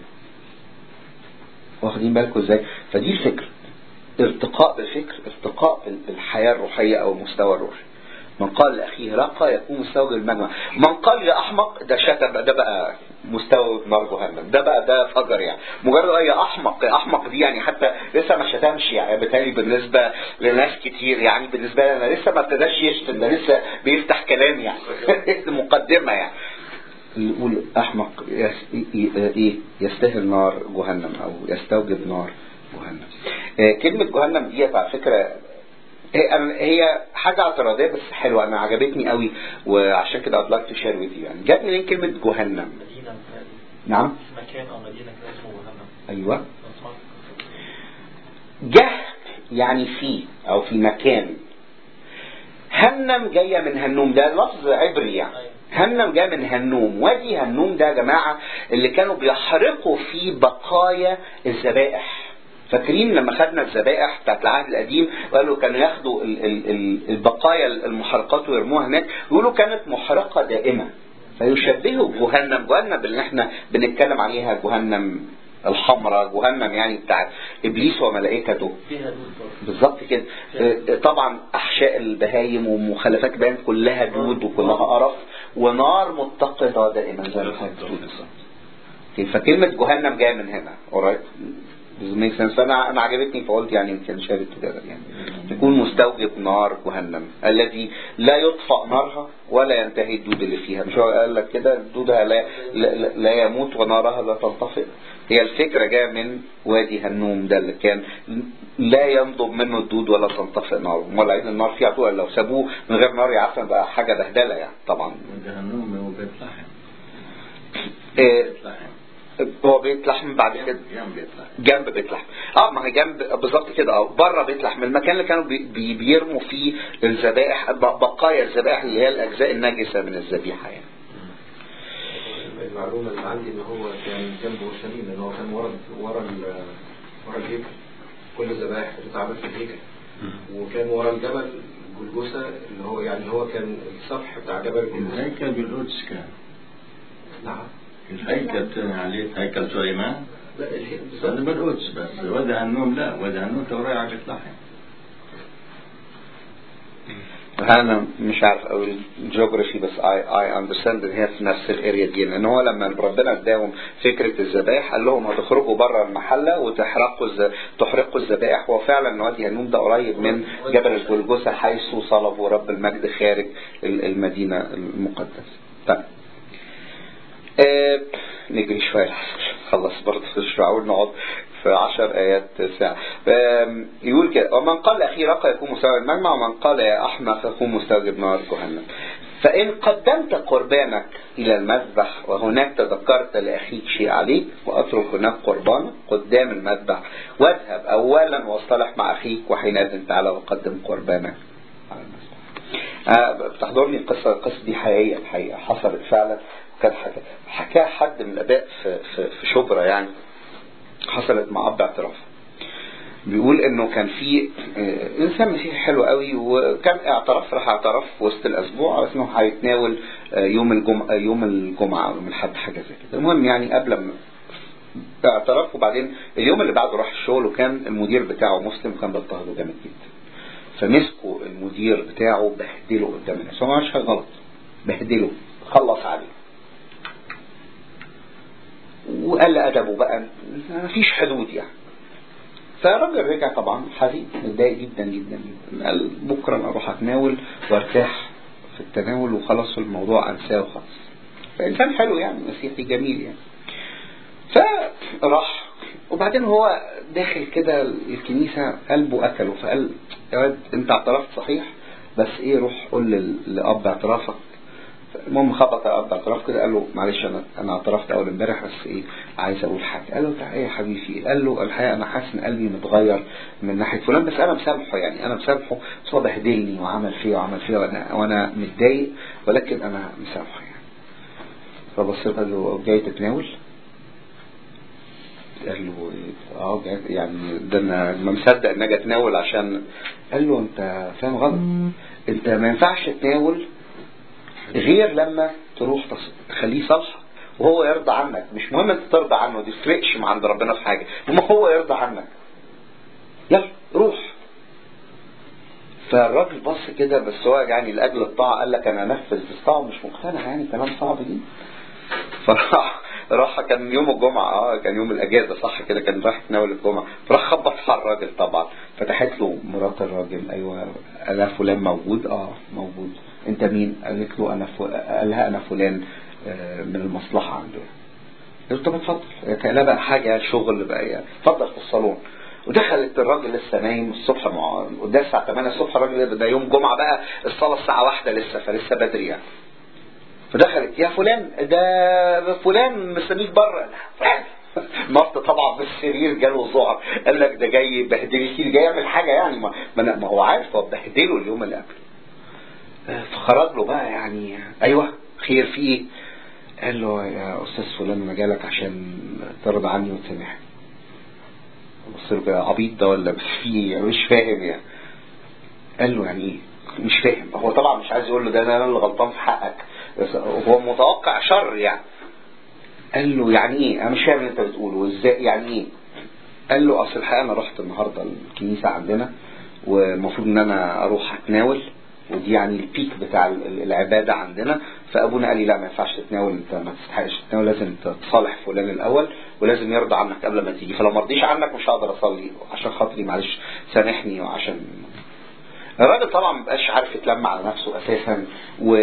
S1: واخدين بالكم ازاي فدي الفكر ارتقاء بالفكر ارتقاء بال- بالحياة الروحية او المستوى الروحي من قال لاخيه رقى يكون مستوجب المجمع من قال يا احمق ده شتم ده بقى مستوى نار جهنم ده بقى ده فجر يعني مجرد يا احمق يا احمق دي يعني حتى لسه ما شتمش يعني بالتالي بالنسبه لناس كتير يعني بالنسبه لي انا لسه ما ابتداش يشتم ده لسه بيفتح كلام يعني مقدمه يعني اللي يقول احمق يس... ي- ي- ايه يستاهل نار جهنم او يستوجب نار جهنم آه، كلمة جهنم ديت على فكرة هي أنا- هي حاجة اعتراضية بس حلوة أنا عجبتني قوي وعشان كده I'd like to share with you يعني جت منين كلمة جهنم؟
S5: مدينة متهيألي.
S1: نعم
S5: مكان أو مدينة كده اسمه جهنم
S1: أيوه
S5: لو سمعت
S1: جه يعني في او في مكان هنم جاية من هنوم ده لفظ عبري يعني هنم جاء من هنوم وادي هنوم ده يا جماعة اللي كانوا بيحرقوا فيه بقايا الذبائح فاكرين لما خدنا الذبائح بتاعت العهد القديم وقالوا كانوا ياخدوا ال- ال- ال- البقايا المحرقات ويرموها هناك يقولوا كانت محرقة دائمة فيشبهوا جهنم جهنم اللي احنا بنتكلم عليها جهنم الحمراء جهنم يعني بتاعت ابليس وملائكته
S5: فيها دود برضه
S1: بالظبط كده آه، طبعا احشاء البهايم ومخلفات البهايم كلها دود وكلها قرف ونار متقده دائما زي ما حضرتك بتقول بالظبط فكلمه جهنم جايه من هنا alright Does it make sense فانا انا عجبتني فقلت يعني يمكن شارك كده يعني يكون مستوجب نار جهنم الذي لا يطفأ نارها ولا ينتهي الدود اللي فيها مش هو قال لك كده دودها لا, لا, لا- لا يموت ونارها لا تنطفئ هي الفكرة جاية من وادي هنوم ده اللي كان لا ينضب منه الدود ولا تنطفئ ناره امال عايزين النار فيه على طول لو سابوه من غير نار يعرف بقى حاجة بهدلة يعني طبعا
S3: جهنم هو بيت لحم
S1: إيه،
S3: بيت لحم
S1: هو بيت لحم بعد كده
S3: جنب بيت لحم
S1: جنب بيت لحم اه ما هي جنب بالظبط كده اه بره بيت لحم المكان اللي كانوا بي بي بيرموا فيه الذبائح ب- بقايا الذبائح اللي هي الاجزاء الناجسه من الذبيحه يعني
S2: المعلومة اللي عندي ان هو كان جنب اورشليم لان هو كان ورا ورا ال- ورا الهيكل كل الذبائح بتتعمل في الهيكل وكان ورا الجبل جلجوسة اللي هو يعني هو كان السطح بتاع جبل جلجوسة
S3: الهيكل بالقدس كان
S2: نعم
S3: الهيكل تاني عليه هيكل سليمان
S2: لا الهيكل
S3: هذا
S2: بالظبط
S3: بالقدس بس وادي هنوم لا وادي هنوم كان رايح على بيت لحم
S1: انا مش عارف او الجيوغرافي بس اي اي اندرستاند ان هي في نفس الاريا دي لان هو لما ربنا اداهم فكره الذبائح قال لهم هتخرجوا بره المحله وتحرقوا الز... تحرقوا الذبائح هو فعلا وادي هنوم ده قريب من جبل الجلجثه حيث صلبوا رب المجد خارج ال- المدينه المقدسه. طيب آه، نجري شوية لحسن خلص برضه مش معقول نقعد في عشر آيات ساعة آم، يقول كده ومن قال أخي رقى يكون مستوجب المجمع ومن قال يا أحمق يكون مستوجب نار جهنم فإن قدمت قربانك إلى المذبح وهناك تذكرت لأخيك شيء عليك وأترك هناك قربانك قدام المذبح واذهب أولا واصطلح مع أخيك وحينئذ تعالى وقدم قربانك على المذبح آه، بتحضرني القصة القصة دي حقيقية الحقيقة حصلت فعلا كان حكى حكاها حد من الآباء في, في, في شبرا يعني حصلت مع أب اعتراف بيقول انه كان في آه، انسان مسيحي حلو قوي وكان اعترف راح اعترف في وسط الاسبوع على انه هيتناول آه، يوم الجمعه يوم الجمعه او يوم الاحد حاجه زي كده المهم يعني قبل ما اعترف وبعدين اليوم اللي بعده راح الشغل وكان المدير بتاعه مسلم وكان بيضطهده جامد جدا فمسكوا المدير بتاعه بهدله قدام الناس هو ما عملش حاجه غلط بهدله خلص عليه وقال ادبه بقى مفيش حدود يعني فالراجل رجع طبعا حزين متضايق جدا جدا جدا قال بكره انا اروح اتناول وارتاح في التناول وخلاص الموضوع انساه وخلاص فانسان حلو يعني مسيحي جميل يعني فراح وبعدين هو داخل كده الكنيسة قلبه أكله فقال يا واد أنت اعترفت صحيح بس إيه روح قول لل- لأب اعترافك المهم خبط على أب اعتراف كده قال له معلش أنا أنا اعترفت أول امبارح بس إيه عايز أقول حاجة قال له تعالى يا حبيبي قال له الحقيقة أنا حاسس إن قلبي متغير من ناحية فلان بس أنا مسامحه يعني أنا مسامحه بس هو بهدلني وعمل فيا وعمل فيا وأنا وأنا متضايق ولكن أنا مسامحه يعني فبص له قال له جاي تتناول؟ قال له إيه؟ اه جاي- يعني ده انا ما مصدق ان اجي اتناول عشان قال له انت فاهم غلط انت ما ينفعش تناول غير لما تروح تص- تخليه صالحك وهو يرضى عنك مش مهم انت ترضى عنه دي تفرقش مع عند ربنا في حاجه المهم هو يرضى عنك يلا روح فالراجل بص كده بس هو يعني لاجل الطاعه قال لك انا انفذ بس طبعا مش مقتنع يعني كلام صعب دي فراح راح كان يوم الجمعة اه كان يوم الأجازة صح كده كان رايح يتناول الجمعة فراح خبط على الراجل طبعا فتحت له مرات الراجل أيوه أنا فلان موجود اه موجود أنت مين؟ قالت له أنا ف... قال لها أنا فلان آه، من المصلحة عنده قلت طب اتفضل كان بقى حاجة شغل بقى يعني اتفضل في الصالون ودخلت الراجل لسه نايم الصبح مع قدام الساعة 8 الصبح الراجل ده يوم جمعة بقى الصلاة الساعة واحدة لسه فلسه بدري يعني فدخلت يا فلان ده فلان مستنيك بره فلان نط طبعا بالسرير جاله ذعر قال لك ده جاي يبهدلني كتير جاي يعمل حاجه يعني ما, ما, أنا- ما هو عارف هو بهدله اليوم اللي قبله فخرج له بقى يعني ايوه خير في ايه؟ قال له يا استاذ فلان انا جالك عشان ترضى عني وتسامحني بص له كده عبيط ده ولا مش فيه يعني مش فاهم يعني قال له يعني ايه مش فاهم هو طبعا مش عايز يقول له ده انا اللي غلطان في حقك بس هو متوقع شر يعني قال له يعني ايه انا مش فاهم اللي انت بتقوله ازاي يعني ايه قال له اصل الحقيقه انا رحت النهارده الكنيسه عندنا والمفروض ان انا اروح اتناول ودي يعني البيك بتاع ال- العباده عندنا فابونا قال لي لا ما ينفعش تتناول انت ما تستحقش تتناول لازم تصالح فلان الاول ولازم يرضى عنك قبل ما تيجي فلو ما رضيش عنك مش هقدر اصلي عشان خاطري معلش سامحني وعشان الراجل طبعا ما بقاش عارف يتلم على نفسه اساسا و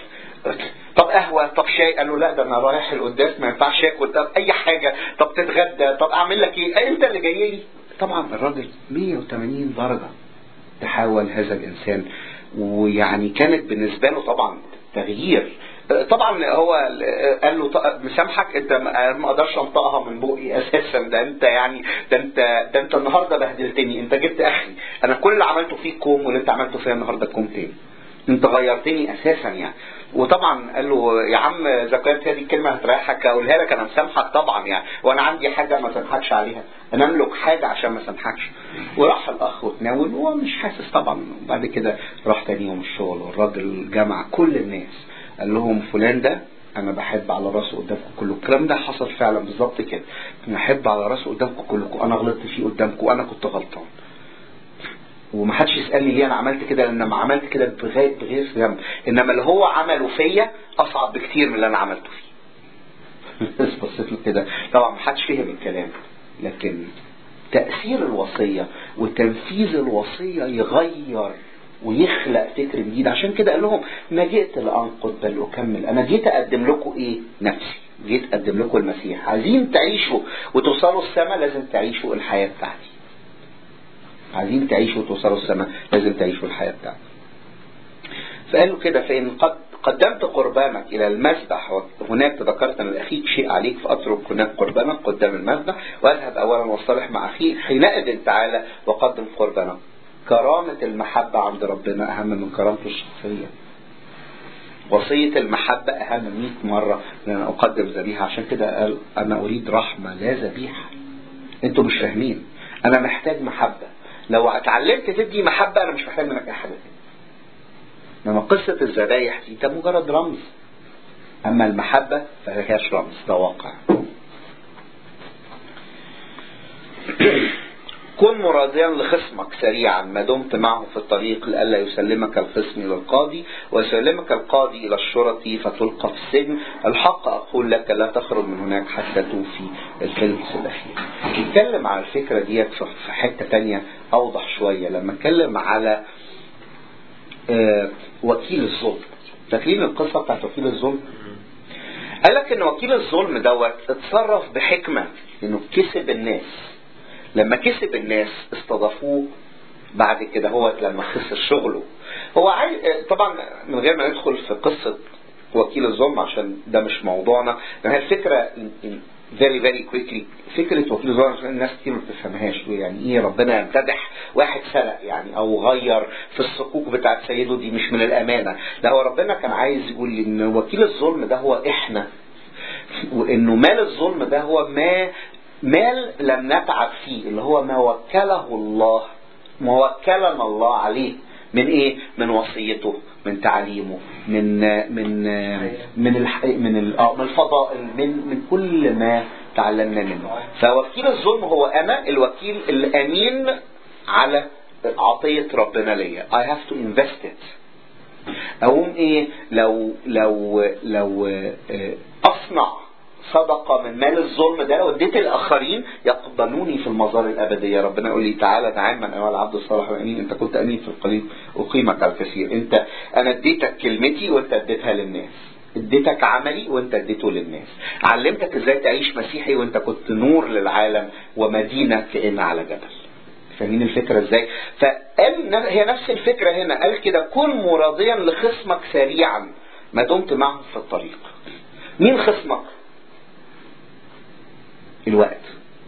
S1: طب قهوه طب شاي قال له لا ده انا رايح القداس ما ينفعش اكل طب اي حاجه طب تتغدى طب اعمل لك ايه انت اللي جاي لي طبعا الراجل 180 درجه تحول هذا الانسان ويعني كانت بالنسبه له طبعا تغيير طبعا هو قال له ط- مسامحك انت ما ما اقدرش انطقها من بوقي اساسا ده انت يعني ده انت ده انت النهارده بهدلتني انت جبت اخري انا كل اللي عملته فيك كوم واللي انت عملته فيا النهارده كوم تاني انت غيرتني اساسا يعني وطبعا قال له يا عم ذكرت هذه الكلمه هتريحك اقولها لك انا مسامحك طبعا يعني وانا عندي حاجه ما سامحكش عليها انا املك حاجه عشان ما سامحكش وراح الاخ وتناول وهو مش حاسس طبعا بعد كده راح تاني يوم الشغل والراجل جمع كل الناس قال لهم فلان ده انا بحب على راسه قدامكم كله الكلام ده حصل فعلا بالظبط كده انا احب على راسه قدامكم كلكم انا غلطت فيه قدامكم وانا كنت غلطان ومحدش يسالني ليه انا عملت كده لان لما عملت كده بغير بغير ذنب انما اللي هو عمله فيا اصعب بكتير من اللي انا عملته فيه بس بصيت له كده طبعا محدش فهم الكلام لكن تاثير الوصيه وتنفيذ الوصيه يغير ويخلق فكر جديد عشان كده قال لهم ما جئت لانقض بل اكمل انا جيت اقدم لكم ايه نفسي جيت اقدم لكم المسيح عايزين تعيشوا وتوصلوا السماء لازم تعيشوا الحياه بتاعتي عايزين تعيشوا وتوصلوا السماء لازم تعيشوا الحياة بتاعتك فقالوا كده فإن قد قدمت قربانك إلى المذبح وهناك تذكرت أن لأخيك شيء عليك فأترك هناك قربانك قدام المذبح وأذهب أولا واصطلح مع أخيك حينئذ تعالى وقدم قربانك كرامة المحبة عند ربنا أهم من كرامته الشخصية وصية المحبة أهم 100 مرة من أن أقدم ذبيحة عشان كده قال أنا أريد رحمة لا ذبيحة أنتوا مش فاهمين أنا محتاج محبة لو اتعلمت تدي محبة أنا مش محتاج منك أي حاجة تاني إنما قصة الذبايح دي ده مجرد رمز أما المحبة فما فيهاش رمز ده واقع كن مراضيا لخصمك سريعا ما دمت معه في الطريق لئلا يسلمك الخصم الى القاضي ويسلمك القاضي الى الشرطي فتلقى في السجن الحق اقول لك لا تخرج من هناك حتى توفي الفلس الاخير نتكلم على الفكره ديت في في حته تانية اوضح شويه لما اتكلم على آه، وكيل الظلم فاكرين القصه بتاعت وكيل الظلم قال لك ان وكيل الظلم دوت اتصرف بحكمه انه كسب الناس لما كسب الناس استضافوه بعد كده هو لما خسر شغله هو عايز طبعا من غير ما ندخل في قصة وكيل الظلم عشان ده مش موضوعنا لان هي الفكرة فيري فيري كويكلي فكرة وكيل الظلم عشان الناس كتير ما بتفهمهاش يعني ايه ربنا يمتدح واحد سرق يعني او غير في الصكوك بتاعت سيده دي مش من الامانة لا هو ربنا كان عايز يقول ان وكيل الظلم ده هو احنا وانه مال الظلم ده هو ما مال لم نتعب فيه اللي هو ما وكله الله ما وكلنا الله عليه من ايه من وصيته من تعليمه من من من الح... من ال... آه، من الفضائل من من كل ما تعلمنا منه فوكيل الظلم هو انا الوكيل الامين على عطية ربنا ليا I have to invest it اقوم ايه لو لو لو آه، اصنع صدقة من مال الظلم ده لو اديت الاخرين يقبلوني في المظار الابدية ربنا يقول لي تعالى تعال من ايها العبد الصالح والامين انت كنت امين في القليل اقيمك على الكثير انت انا اديتك كلمتي وانت اديتها للناس اديتك عملي وانت اديته للناس علمتك ازاي تعيش مسيحي وانت كنت نور للعالم ومدينة كأن على جبل فاهمين الفكرة ازاي فقال هي نفس الفكرة هنا قال كده كن مراضيا لخصمك سريعا ما دمت معه في الطريق مين خصمك الوقت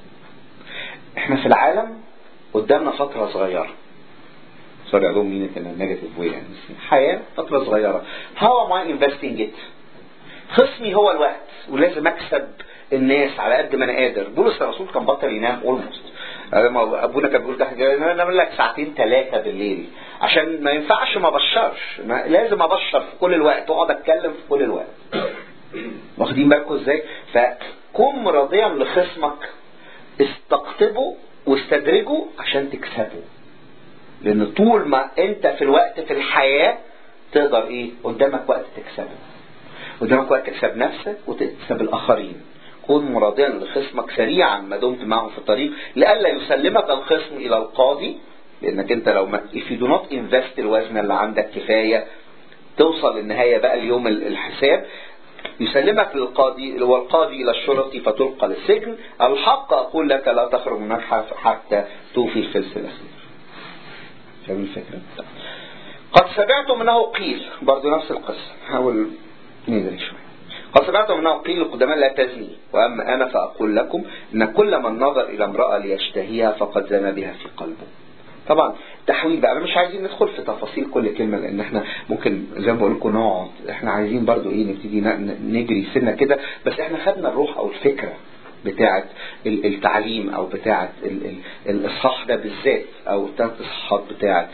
S1: احنا في العالم قدامنا فترة صغيرة سوري علوم مين كان نيجاتيف واي يعني حياة فترة صغيرة how am I investing it خصمي هو الوقت ولازم اكسب الناس على قد ما انا قادر بولس الرسول كان بطل ينام اولموست ابونا كان بيقول ده انا انام لك ساعتين ثلاثه بالليل عشان ما ينفعش ما ابشرش ما لازم ابشر في كل الوقت واقعد اتكلم في كل الوقت واخدين بالكم ازاي فكن راضيا لخصمك استقطبه واستدرجه عشان تكسبه لان طول ما انت في الوقت في الحياه تقدر ايه قدامك وقت تكسبه قدامك وقت تكسب نفسك وتكسب الاخرين كن مراضيا لخصمك سريعا ما دمت معه في الطريق لئلا يسلمك الخصم الى القاضي لانك انت لو ما if you do not invest الوزن اللي عندك كفايه توصل للنهايه بقى اليوم الحساب يسلمك للقاضي والقاضي الى الشرطي فتلقى للسجن الحق اقول لك لا تخرج من حتى توفي الفلس الاخير فاهم الفكره؟ قد سمعتم انه قيل برضه نفس القصه حاول ندري شويه قد سمعتم انه قيل للقدماء لا تزني واما انا فاقول لكم ان كل من نظر الى امراه ليشتهيها فقد زنى بها في قلبه طبعا تحويل بقى انا مش عايزين ندخل في تفاصيل كل كلمه لان احنا ممكن زي ما بقول لكم نقعد احنا عايزين برضو ايه نبتدي نجري سنه كده بس احنا خدنا الروح او الفكره بتاعه التعليم او بتاعه الاصحاح ده بالذات او الثلاث اصحاحات بتاعه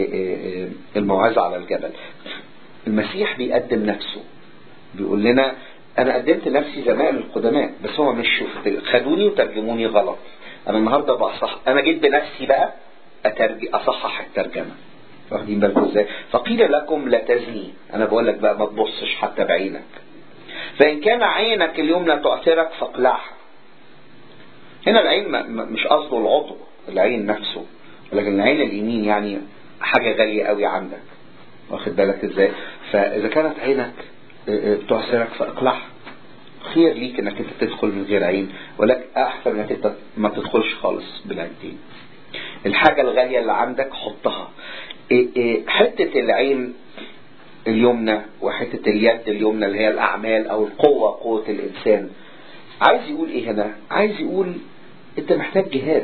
S1: الموعظه على الجبل المسيح بيقدم نفسه بيقول لنا انا قدمت نفسي زمان للقدماء بس هم مش خدوني وترجموني غلط انا النهارده بصح انا جيت بنفسي بقى أترج... اصحح الترجمه واخدين بالكم ازاي فقيل لكم لا تزني انا بقول لك بقى ما تبصش حتى بعينك فان كان عينك اليمنى تعثرك فاقلعها هنا العين ما... مش قصده العضو العين نفسه لكن العين اليمين يعني حاجه غاليه قوي عندك واخد بالك ازاي فاذا كانت عينك تعسرك فاقلعها خير ليك انك انت تدخل من غير عين ولكن احسن انك انت ما تدخلش خالص بالعينتين الحاجة الغالية اللي عندك حطها حتة العين اليمنى وحتة اليد اليمنى اللي هي الأعمال أو القوة قوة الإنسان عايز يقول إيه هنا عايز يقول أنت محتاج جهاد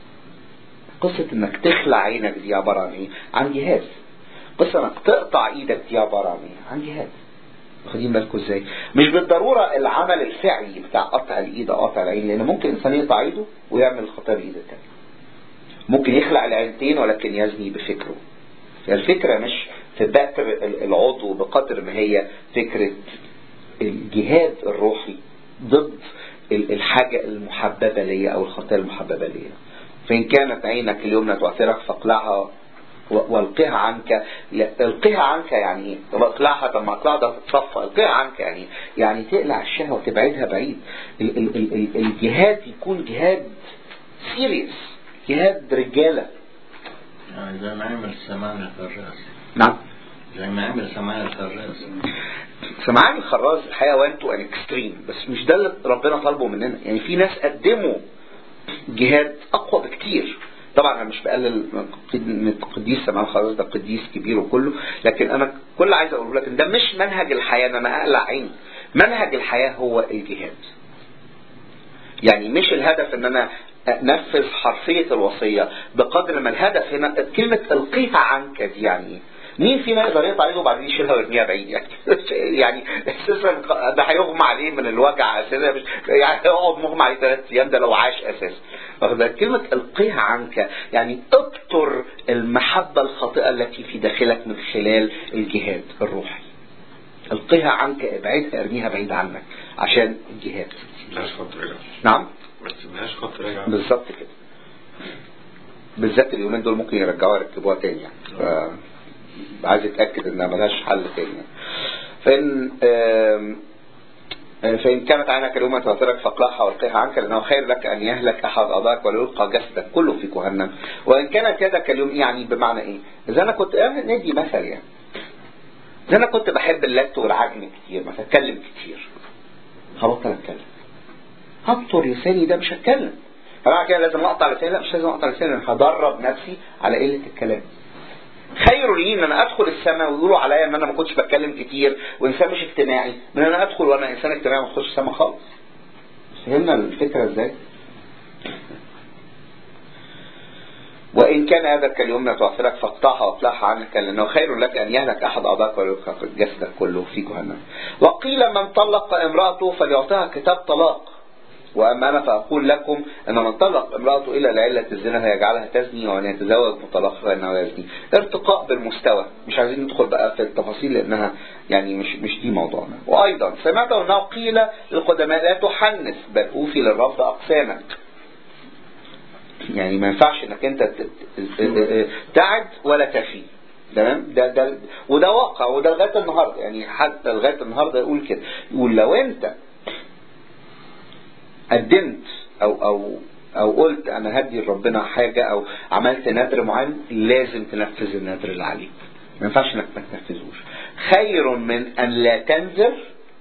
S1: قصة إنك تخلع عينك دي عبارة عن إيه عن جهاد قصة إنك تقطع إيدك دي عبارة عن إيه عن جهاد واخدين بالكم ازاي مش بالضروره العمل الفعلي بتاع قطع الايد او قطع العين لان ممكن الانسان يقطع ايده ويعمل الخطا بايد التانية ممكن يخلع العينتين ولكن يزني بفكره الفكره مش في بتر العضو بقدر ما هي فكره الجهاد الروحي ضد الحاجه المحببه ليا او الخطايا المحببه ليا فان كانت عينك اليمنى تعثرك فاقلعها والقها عنك القها عنك يعني ايه؟ طب اقلعها طب ما اقلعها ده تتصفى القها عنك يعني يعني تقلع الشهوه وتبعدها بعيد ال ال ال ال الجهاد يكون جهاد سيريس جهاد رجاله
S3: يعني زي ما عمل سمان الخراز
S1: نعم
S3: زي ما عمل سمان الخراز
S1: سمعان الخراز حيوان تو ان اكستريم بس مش ده اللي ربنا طالبه مننا يعني في ناس قدموا جهاد اقوى بكتير طبعا انا مش بقلل من القديس سمعان الخراز ده قديس كبير وكله لكن انا كل اللي عايز اقوله لك ان ده مش منهج الحياه ان انا اقلع عيني منهج الحياه هو الجهاد يعني مش الهدف ان انا انفذ حرفيه الوصيه بقدر ما الهدف هنا كلمه القيها عنك دي يعني ايه؟ مين فينا يقدر يقطع ايده وبعدين يشيلها ويرميها بعيد يعني يعني اساسا ده هيغمى عليه من الوجع اساسا مش يعني يقعد مغمى عليه ثلاث ايام ده لو عاش اساسا واخد كلمه القيها عنك يعني ابتر المحبه الخاطئه التي في داخلك من خلال الجهاد الروحي القيها عنك ابعدها ارميها بعيد عنك عشان الجهاد
S6: ملهاش خط رجع
S1: نعم
S6: بس ملهاش خط رجع
S1: بالظبط كده بالذات اليومين دول ممكن يرجعوها يركبوها تاني يعني ف... عايز اتاكد انها ملهاش حل تاني فان فإن كانت عينك اليوم تواترك فاقلعها والقيها عنك لأنه خير لك أن يهلك أحد أعضائك ويلقى جسدك كله في جهنم وإن كانت يدك اليوم يعني بمعنى إيه؟ إذا أنا كنت ندي مثل يعني ده انا كنت بحب اللت والعجن كتير ما اتكلم كتير هبطل اتكلم هبطر لساني ده مش هتكلم فمعنى كده لازم اقطع لساني لا مش لازم اقطع لساني انا هدرب نفسي على قله الكلام خير لي ان انا ادخل السماء ويقولوا عليا ان انا ما كنتش بتكلم كتير وانسان مش اجتماعي من ان انا ادخل وانا انسان اجتماعي ما اخش السماء خالص فهمنا الفكره ازاي وإن كان هذا كاليمنى تعثرك فاقطعها واطلعها عنك لأنه خير لك أن يهلك أحد أعضائك ويلقى جسدك كله في جهنم وقيل من طلق امرأته فليعطيها كتاب طلاق وأما أنا فأقول لكم أن من طلق امرأته إلى لعلة الزنا فيجعلها تزني وأن يتزوج مطلقة فإنه يزني ارتقاء بالمستوى مش عايزين ندخل بقى في التفاصيل لأنها يعني مش مش دي موضوعنا وأيضا سمعت أنه قيل للقدماء لا تحنث بل أوفي للرفض أقسامك يعني ما ينفعش انك انت ت- ت- تعد ولا تفي تمام ده ده وده واقع وده لغايه النهارده يعني حتى لغايه النهارده يقول كده يقول لو انت قدمت او او او قلت انا هدي لربنا حاجه او عملت نذر معين لازم تنفذ النذر اللي عليك ما ينفعش انك ما تنفذوش خير من ان لا تنذر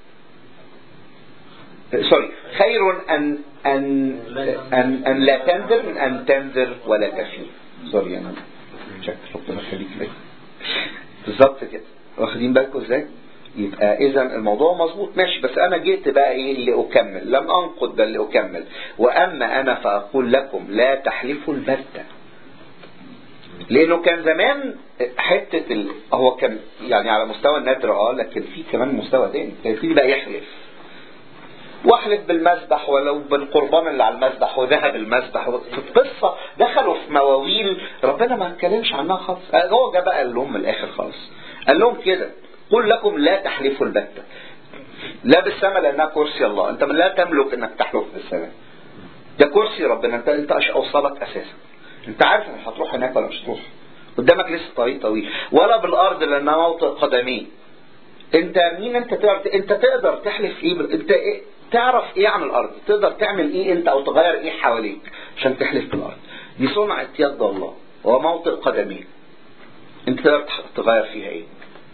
S1: سوري خير ان ان ان ان لا تنذر من ان تنذر ولا تفي سوري انا شكل ربنا يخليك ليا بالظبط كده واخدين بالكم ازاي يبقى اذا الموضوع مظبوط ماشي بس انا جيت بقى ايه اللي اكمل لم انقض بل لاكمل واما انا فاقول لكم لا تحلفوا البتة لانه كان زمان حته ال... هو كان يعني على مستوى النذر اه لكن في كمان مستوى تاني كان يبتدي بقى يحلف واحلف بالمسبح ولو بالقربان اللي على المسبح وذهب المسبح في القصة دخلوا في مواويل ربنا ما اتكلمش عنها خالص هو جه بقى قال لهم من الاخر خالص قال لهم كده قل لكم لا تحلفوا البتة لا بالسماء لانها كرسي الله انت لا تملك انك تحلف بالسماء ده كرسي ربنا انت انت ايش اوصلك اساسا انت عارف انك هتروح هناك ولا مش هتروح قدامك لسه طريق طويل ولا بالارض لانها موطئ قدميه انت مين انت تقدر انت تقدر تحلف ايه بال- انت ايه تعرف ايه عن الارض تقدر تعمل ايه انت او تغير ايه حواليك عشان تحلف بالارض دي صنعة يد الله هو موطئ قدميه انت تقدر تح- تغير فيها ايه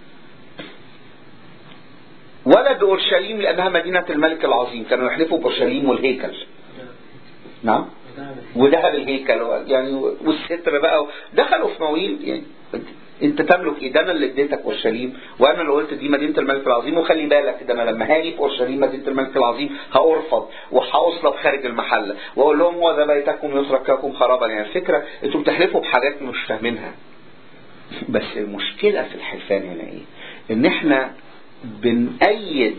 S1: ولا بأورشليم لأنها مدينة الملك العظيم كانوا يحلفوا بأورشليم والهيكل نعم وذهب الهيكل و- يعني والستر بقى دخلوا في مواويل يعني انت تملك ايه ده انا اللي اديتك اورشليم وانا اللي قلت دي مدينه الملك العظيم وخلي بالك ده انا لما هاجي في اورشليم مدينه الملك العظيم هارفض وهاصلب خارج المحله واقول لهم هو ذا بيتكم يترككم خرابا يعني الفكره انتوا بتحلفوا بحاجات مش فاهمينها بس المشكله في الحلفان هنا ايه؟ ان احنا بنأيد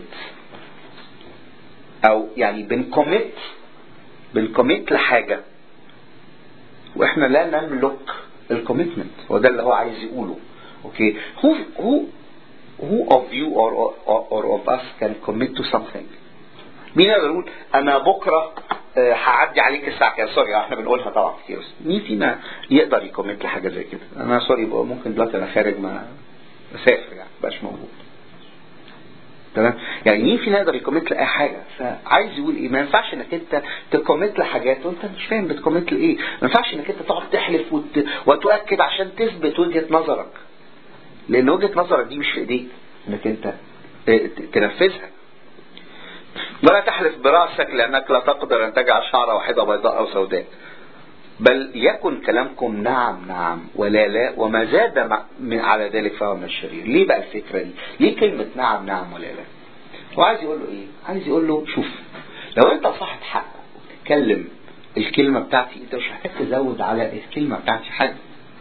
S1: او يعني بنكوميت بنكوميت لحاجه واحنا لا نملك الكوميتمنت وده اللي هو عايز يقوله اوكي who who who of you or, or, or of us can commit to something مين يقدر يقول انا بكره آه، هعدي عليك الساعه كام سوري احنا بنقولها طبعا كتير بس مين فينا يقدر يكوميت لحاجه زي كده انا سوري بقى ممكن دلوقتي انا خارج ما اسافر يعني مبقاش موجود تمام يعني مين فينا يقدر يكوميت لاي حاجه فعايز يقول ايه ما ينفعش انك انت تكوميت لحاجات وانت مش فاهم بتكوميت لايه ما ينفعش انك انت تقعد تحلف وت... وتؤكد عشان تثبت وجهه نظرك لان وجهه نظرك دي مش في ايديك انك انت ت- ت- تنفذها ولا تحلف براسك لانك لا تقدر ان تجعل شعره واحده بيضاء او سوداء بل يكن كلامكم نعم نعم ولا لا وما زاد مع- من على ذلك فهو من الشرير ليه بقى الفكرة دي ليه كلمة نعم نعم ولا لا وعايز يقول له ايه عايز يقول له شوف لو انت صاحب حق وتتكلم الكلمة بتاعتي انت مش محتاج تزود على الكلمة بتاعتي حاجة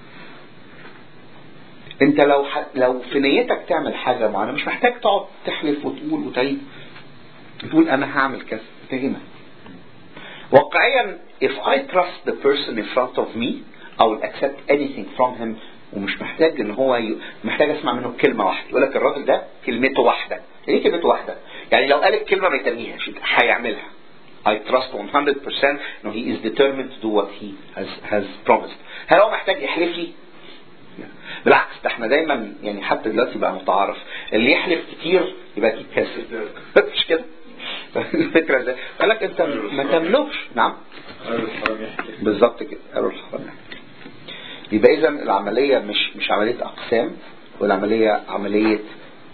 S1: انت لو ح... لو في نيتك تعمل حاجة معينة مش محتاج تقعد تحلف وتقول وتعيد تقول انا هعمل كذا انت هنا واقعيا if I trust the person in front of me I will accept anything from him ومش محتاج ان هو ي... محتاج اسمع منه كلمه واحده يقول لك الراجل ده كلمته واحده يعني ايه كلمته واحده يعني لو قال الكلمه ما يتنيهاش هيعملها I trust 100% انه he is determined to do what he has has promised هل هو محتاج يحلف لي بالعكس ده احنا دايما يعني حتى دلوقتي بقى متعارف اللي يحلف كتير يبقى اكيد كاسب مش كده الفكره ازاي قال لك انت ما تملكش نعم بالظبط كده قالوا الحرام يبقى اذا العمليه مش مش عمليه اقسام والعمليه عمليه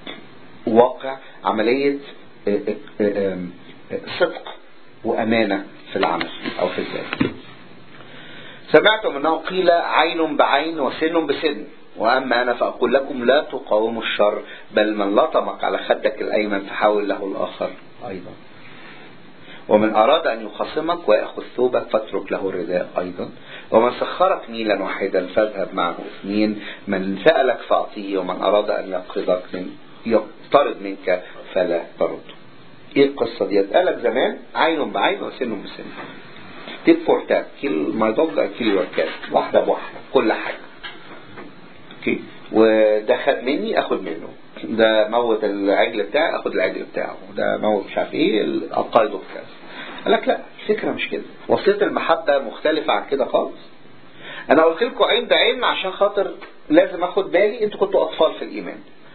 S1: واقع عملية آه، آه، آه، آه، صدق وأمانة في العمل أو في الذات سمعتم أنه قيل عين بعين وسن بسن وأما أنا فأقول لكم لا تقاوموا الشر بل من لطمك على خدك الأيمن فحاول له الآخر أيضا ومن أراد أن يخاصمك ويأخذ ثوبك فاترك له الرداء أيضا ومن سخرك ميلا واحدا فاذهب معه اثنين من سألك فأعطيه ومن أراد أن يقرضك من يقترض منك فلا ترد ايه القصة دي قالك زمان عين بعين وسن بسن تيب فور تاب كيل ماي دوج كيل يور كات واحدة بواحدة كل حاجة اوكي وده خد مني اخد منه ده موت العجل بتاعي اخد العجل بتاعه ده موت مش عارف ايه القايده بتاعه قال لك لا الفكره مش كده وصيه المحبه مختلفه عن كده خالص انا قلت لكم عين بعين عشان خاطر لازم اخد بالي انتوا كنتوا اطفال في الايمان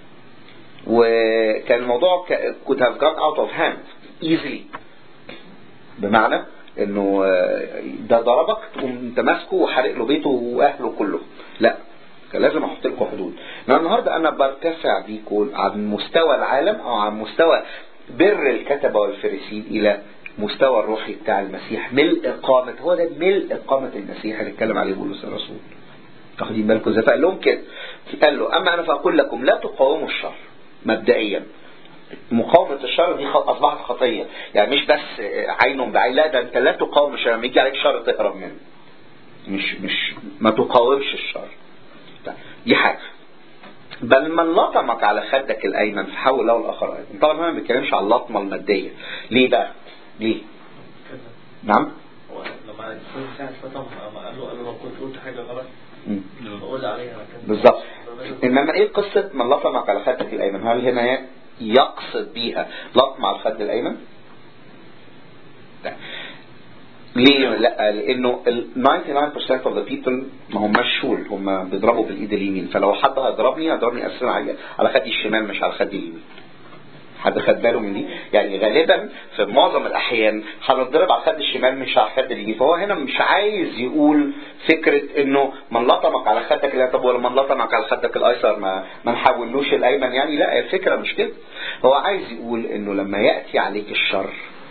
S1: وكان الموضوع ك- could have gone out of hand easily بمعنى انه آه، ده ضربك تقوم انت ماسكه وحارق له بيته واهله كله لا كان لازم احط لكم حدود انا النهارده انا برتفع بيكم عن مستوى العالم او عن مستوى بر الكتبه والفريسين الى مستوى الروحي بتاع المسيح ملء قامة هو ده ملء قامة المسيح اللي اتكلم عليه بولس الرسول واخدين بالكم ازاي فقال لهم كده قال له اما انا فاقول لكم لا تقاوموا الشر مبدئيا مقاومة الشر دي خ- أصبحت خطية يعني مش بس عين بعين لا ده أنت لا تقاوم الشر لما يجي عليك شر تهرب منه مش مش ما تقاومش الشر طيب، دي حاجة بل من لطمك على خدك الأيمن فحول له الآخر أيضا طبعا أنا ما بتكلمش على اللطمة المادية ليه بقى؟ ليه؟
S5: كده
S1: نعم؟
S5: هو لما الإنسان ساعة فتم أما قال له قال له لو كنت قلت حاجة غلط
S1: مم.
S5: بقول عليها كده
S1: بالظبط انما ايه قصة من لطمك على خدك الايمن هل هنا يقصد بيها لطم على الخد الايمن لا. ليه لا لانه ال 99% of the people ما هماش شول هم بيضربوا بالايد اليمين فلو حد هيضربني هيضربني اساسا على على خدي الشمال مش على خدي اليمين حد خد باله من دي يعني غالبا في معظم الاحيان هنضرب على الخد الشمال مش على الخد اليمين فهو هنا مش عايز يقول فكره انه من لطمك على خدك اليمين طب ولا من لطمك على خدك الايسر ما ما نحولوش الايمن يعني لا الفكره مش كده هو عايز يقول انه لما ياتي عليك الشر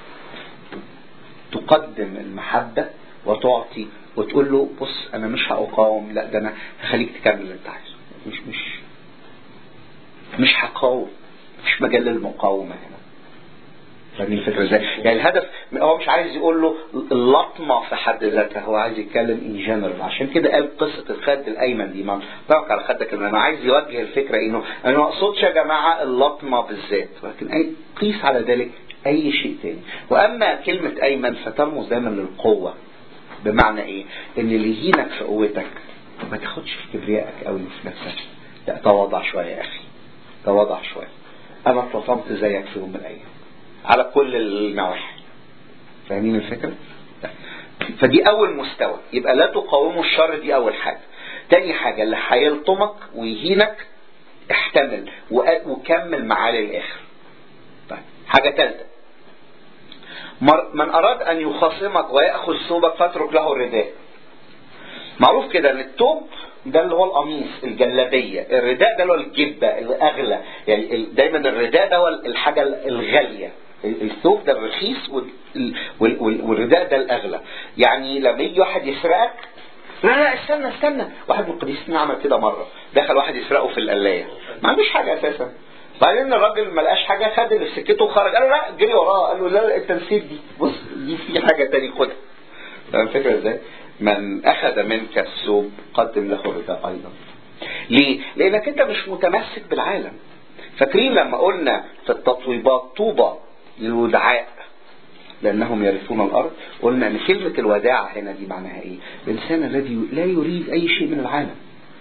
S1: تقدم المحبه وتعطي وتقول له بص انا مش هقاوم لا ده انا هخليك تكمل اللي انت عايزه مش مش مش هقاوم مش مجال للمقاومة هنا فاهمين الفكرة ازاي؟ يعني الهدف هو مش عايز يقول له اللطمة في حد ذاتها هو عايز يتكلم ان جنرال عشان كده قال قصة الخد الايمن دي ما طبق على خدك انا عايز يوجه الفكرة انه انا ما اقصدش يا جماعة اللطمة بالذات ولكن أي قيس على ذلك اي شيء تاني واما كلمة ايمن فترمز دايما للقوة بمعنى ايه؟ ان اللي يهينك في قوتك ما تاخدش في كبريائك قوي في نفسك لا تواضع شوية يا اخي تواضع شوية انا اتلطمت زيك في يوم من الايام على كل النواحي فاهمين الفكرة فدي اول مستوى يبقى لا تقاوموا الشر دي اول حاجة تاني حاجة اللي هيلطمك ويهينك احتمل وق- وكمل معاه للاخر طيب حاجة تالتة مر- من اراد ان يخاصمك ويأخذ ثوبك فاترك له الرداء معروف كده ان الثوب ده اللي هو القميص الجلابيه الرداء ده اللي هو الجبه الاغلى يعني ال- دايما الرداء ده هو الحاجه الغاليه ال- الثوب ده الرخيص وال- وال- وال- والرداء ده الاغلى يعني لما يجي واحد يسرقك لا لا استنى استنى واحد من القديسين عمل كده مره دخل واحد يسرقه في القلايه ما عندوش حاجه اساسا بعدين الراجل ما لقاش حاجه خد اللي في سكته وخرج قال له لا جري وراه قال له لا لا انت نسيت دي بص دي في حاجه تاني خدها فاهم الفكره ازاي؟ من اخذ منك الثوب قدم له الرداء ايضا. ليه؟ لانك انت مش متمسك بالعالم. فاكرين لما قلنا في التطويبات طوبى للودعاء لانهم يرثون الارض قلنا ان كلمه الوداعه هنا دي معناها ايه؟ الانسان الذي لا يريد اي شيء من العالم.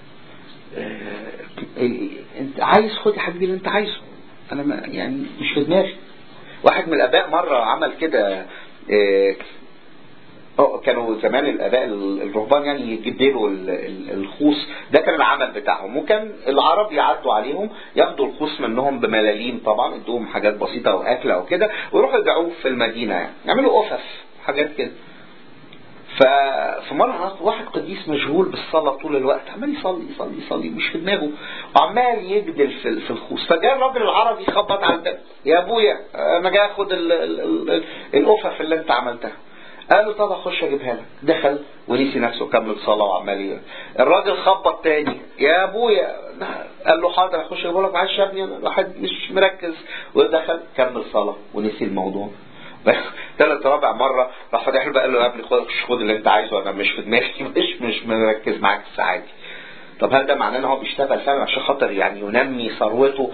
S1: آه، انت عايز خد يا حبيبي اللي انت عايزه. انا ما يعني مش في دماغي. واحد من الاباء مره عمل كده آه، اه كانوا زمان الاباء ال- الرهبان يعني يجدلوا ال- ال- الخوص ده كان العمل بتاعهم وكان العرب يعدوا عليهم ياخدوا الخوص منهم بملاليم طبعا يدوهم حاجات بسيطه واكل او كده ويروحوا يبيعوه في المدينه يعني يعملوا قفف حاجات كده ففي مرة واحد قديس مشغول بالصلاة طول الوقت عمال يصلي يصلي يصلي مش في دماغه وعمال يجدل في في الخوص فجاء الراجل العربي خبط على الباب يا ابويا انا جاي اخد ال- ال- ال- القفف اللي انت عملتها قال له طب اخش اجيبها لك دخل ونسي نفسه كمل صلاه وعمال ي- الراجل خبط تاني يا ابويا قال له حاضر اخش اجيبها لك معلش يا ابني انا الواحد مش مركز ودخل كمل صلاه ونسي الموضوع بس ثالث رابع مرة راح فاتح له بقى قال له يا ابني خد خد اللي انت عايزه انا مش في دماغي مش مش مركز معاك الساعة دي طب هل ده معناه ان هو بيشتغل فعلا عشان خاطر يعني ينمي ثروته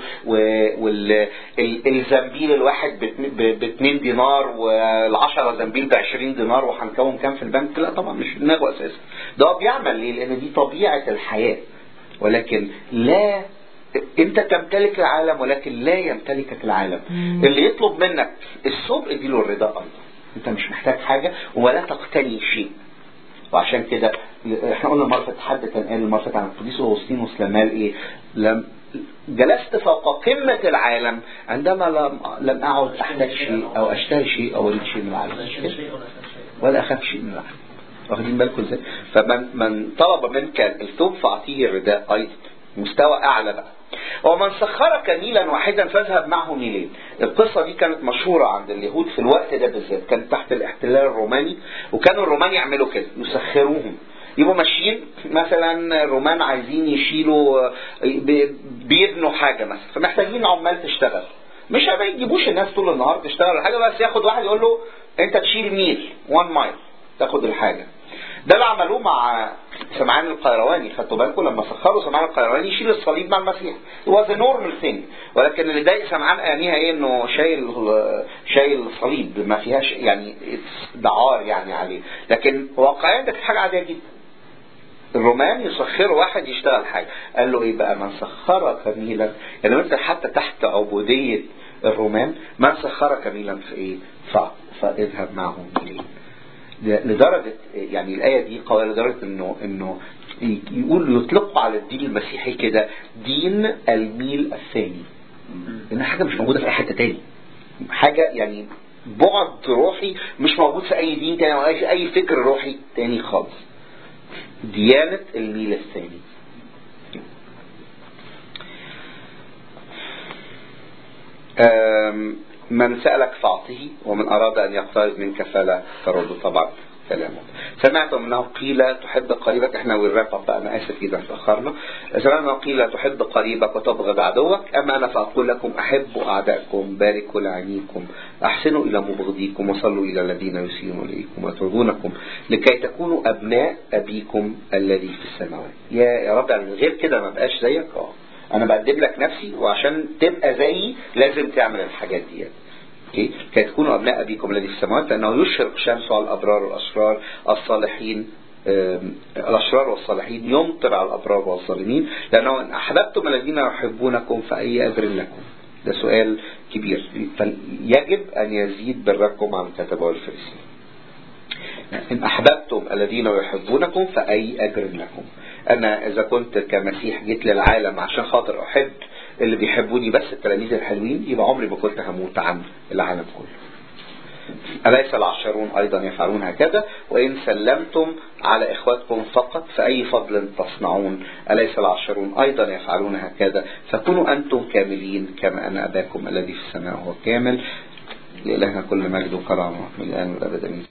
S1: والزنبيل الواحد ب 2 دينار والعشرة زنبيل ب 20 دينار وهنكون كام في البنك لا طبعا مش في دماغه اساسا ده هو بيعمل ليه لان دي طبيعة الحياة ولكن لا انت تمتلك العالم ولكن لا يمتلكك العالم اللي يطلب منك الصبر اديله الرضا ايضا انت مش محتاج حاجة ولا تقتني شيء وعشان كده احنا قلنا المره اللي فاتت حد كان قال المره اللي فاتت عن القديس اغسطينوس لما قال ايه لم جلست فوق قمة العالم عندما لم لم اعد احتاج شيء او اشتهي شيء او اريد شيء من العالم مش كده؟
S5: شيء ولا شيء
S1: ولا اخاف شيء من العالم واخدين بالكم ازاي؟ فمن من طلب منك الثوب فاعطيه الرداء ايضا مستوى اعلى بقى ومن سخرك نيلا واحدا فاذهب معه نيلين القصة دي كانت مشهورة عند اليهود في الوقت ده بالذات كانت تحت الاحتلال الروماني وكانوا الرومان يعملوا كده يسخروهم يبقوا ماشيين مثلا الرومان عايزين يشيلوا بي- بيبنوا حاجة مثلا فمحتاجين عمال تشتغل مش ما يجيبوش الناس طول النهار تشتغل ولا حاجة بس ياخد واحد يقول له انت تشيل ميل 1 مايل تاخد الحاجة ده اللي عملوه مع سمعان القيرواني خدتوا بالكم لما سخروا سمعان القيرواني يشيل الصليب مع المسيح هو ذا نورمال ثينج ولكن اللي ضايق سمعان اياميها ايه انه شايل شايل صليب ما فيهاش يعني دعار يعني عليه لكن واقعيا ده كانت حاجه عاديه جدا الرومان يسخروا واحد يشتغل حاجه قال له ايه بقى من سخرك ميلا يعني انت حتى تحت عبوديه الرومان من سخرك ميلا في ايه ف- فاذهب معه ميلا لدرجة يعني الآية دي قوية لدرجة انه انه يقول يطلقوا على الدين المسيحي كده دين الميل الثاني ان حاجة مش موجودة في اي حتة تاني حاجة يعني بعد روحي مش موجود في اي دين تاني ولا في اي فكر روحي تاني خالص ديانة الميل الثاني أم، من سألك فأعطه ومن أراد أن يقترض منك فلا ترد طبعا كلامه سمعتم أنه قيل تحب قريبك احنا والراب بقى أنا آسف إذا تأخرنا سمعنا أنه قيل تحب قريبك وتبغض عدوك أما أنا فأقول لكم أحبوا أعدائكم باركوا لعينيكم أحسنوا إلى مبغضيكم وصلوا إلى الذين يسيئون إليكم ويطردونكم لكي تكونوا أبناء أبيكم الذي في السماوات يا يا رب يعني غير كده ما بقاش زيك اه انا بقدم لك نفسي وعشان تبقى زيي لازم تعمل الحاجات دي اوكي كي تكونوا ابناء ابيكم الذي في السماوات لانه يشرق شمسه على الابرار والاشرار الصالحين آم، الاشرار والصالحين يمطر على الابرار والظالمين لانه ان احببتم الذين يحبونكم فاي اجر لكم ده سؤال كبير يجب ان يزيد بركم عن الكتبه والفريسيين إن أحببتم الذين يحبونكم فأي أجر لكم أنا إذا كنت كمسيح جيت للعالم عشان خاطر أحب اللي بيحبوني بس التلاميذ الحلوين يبقى عمري ما كنت هموت عن العالم كله أليس العشرون أيضا يفعلون هكذا وإن سلمتم على إخواتكم فقط فأي فضل تصنعون أليس العشرون أيضا يفعلون هكذا فكونوا أنتم كاملين كما أن أباكم الذي في السماء هو كامل لإلهنا كل مجد وكرامة من الآن والأبد آمين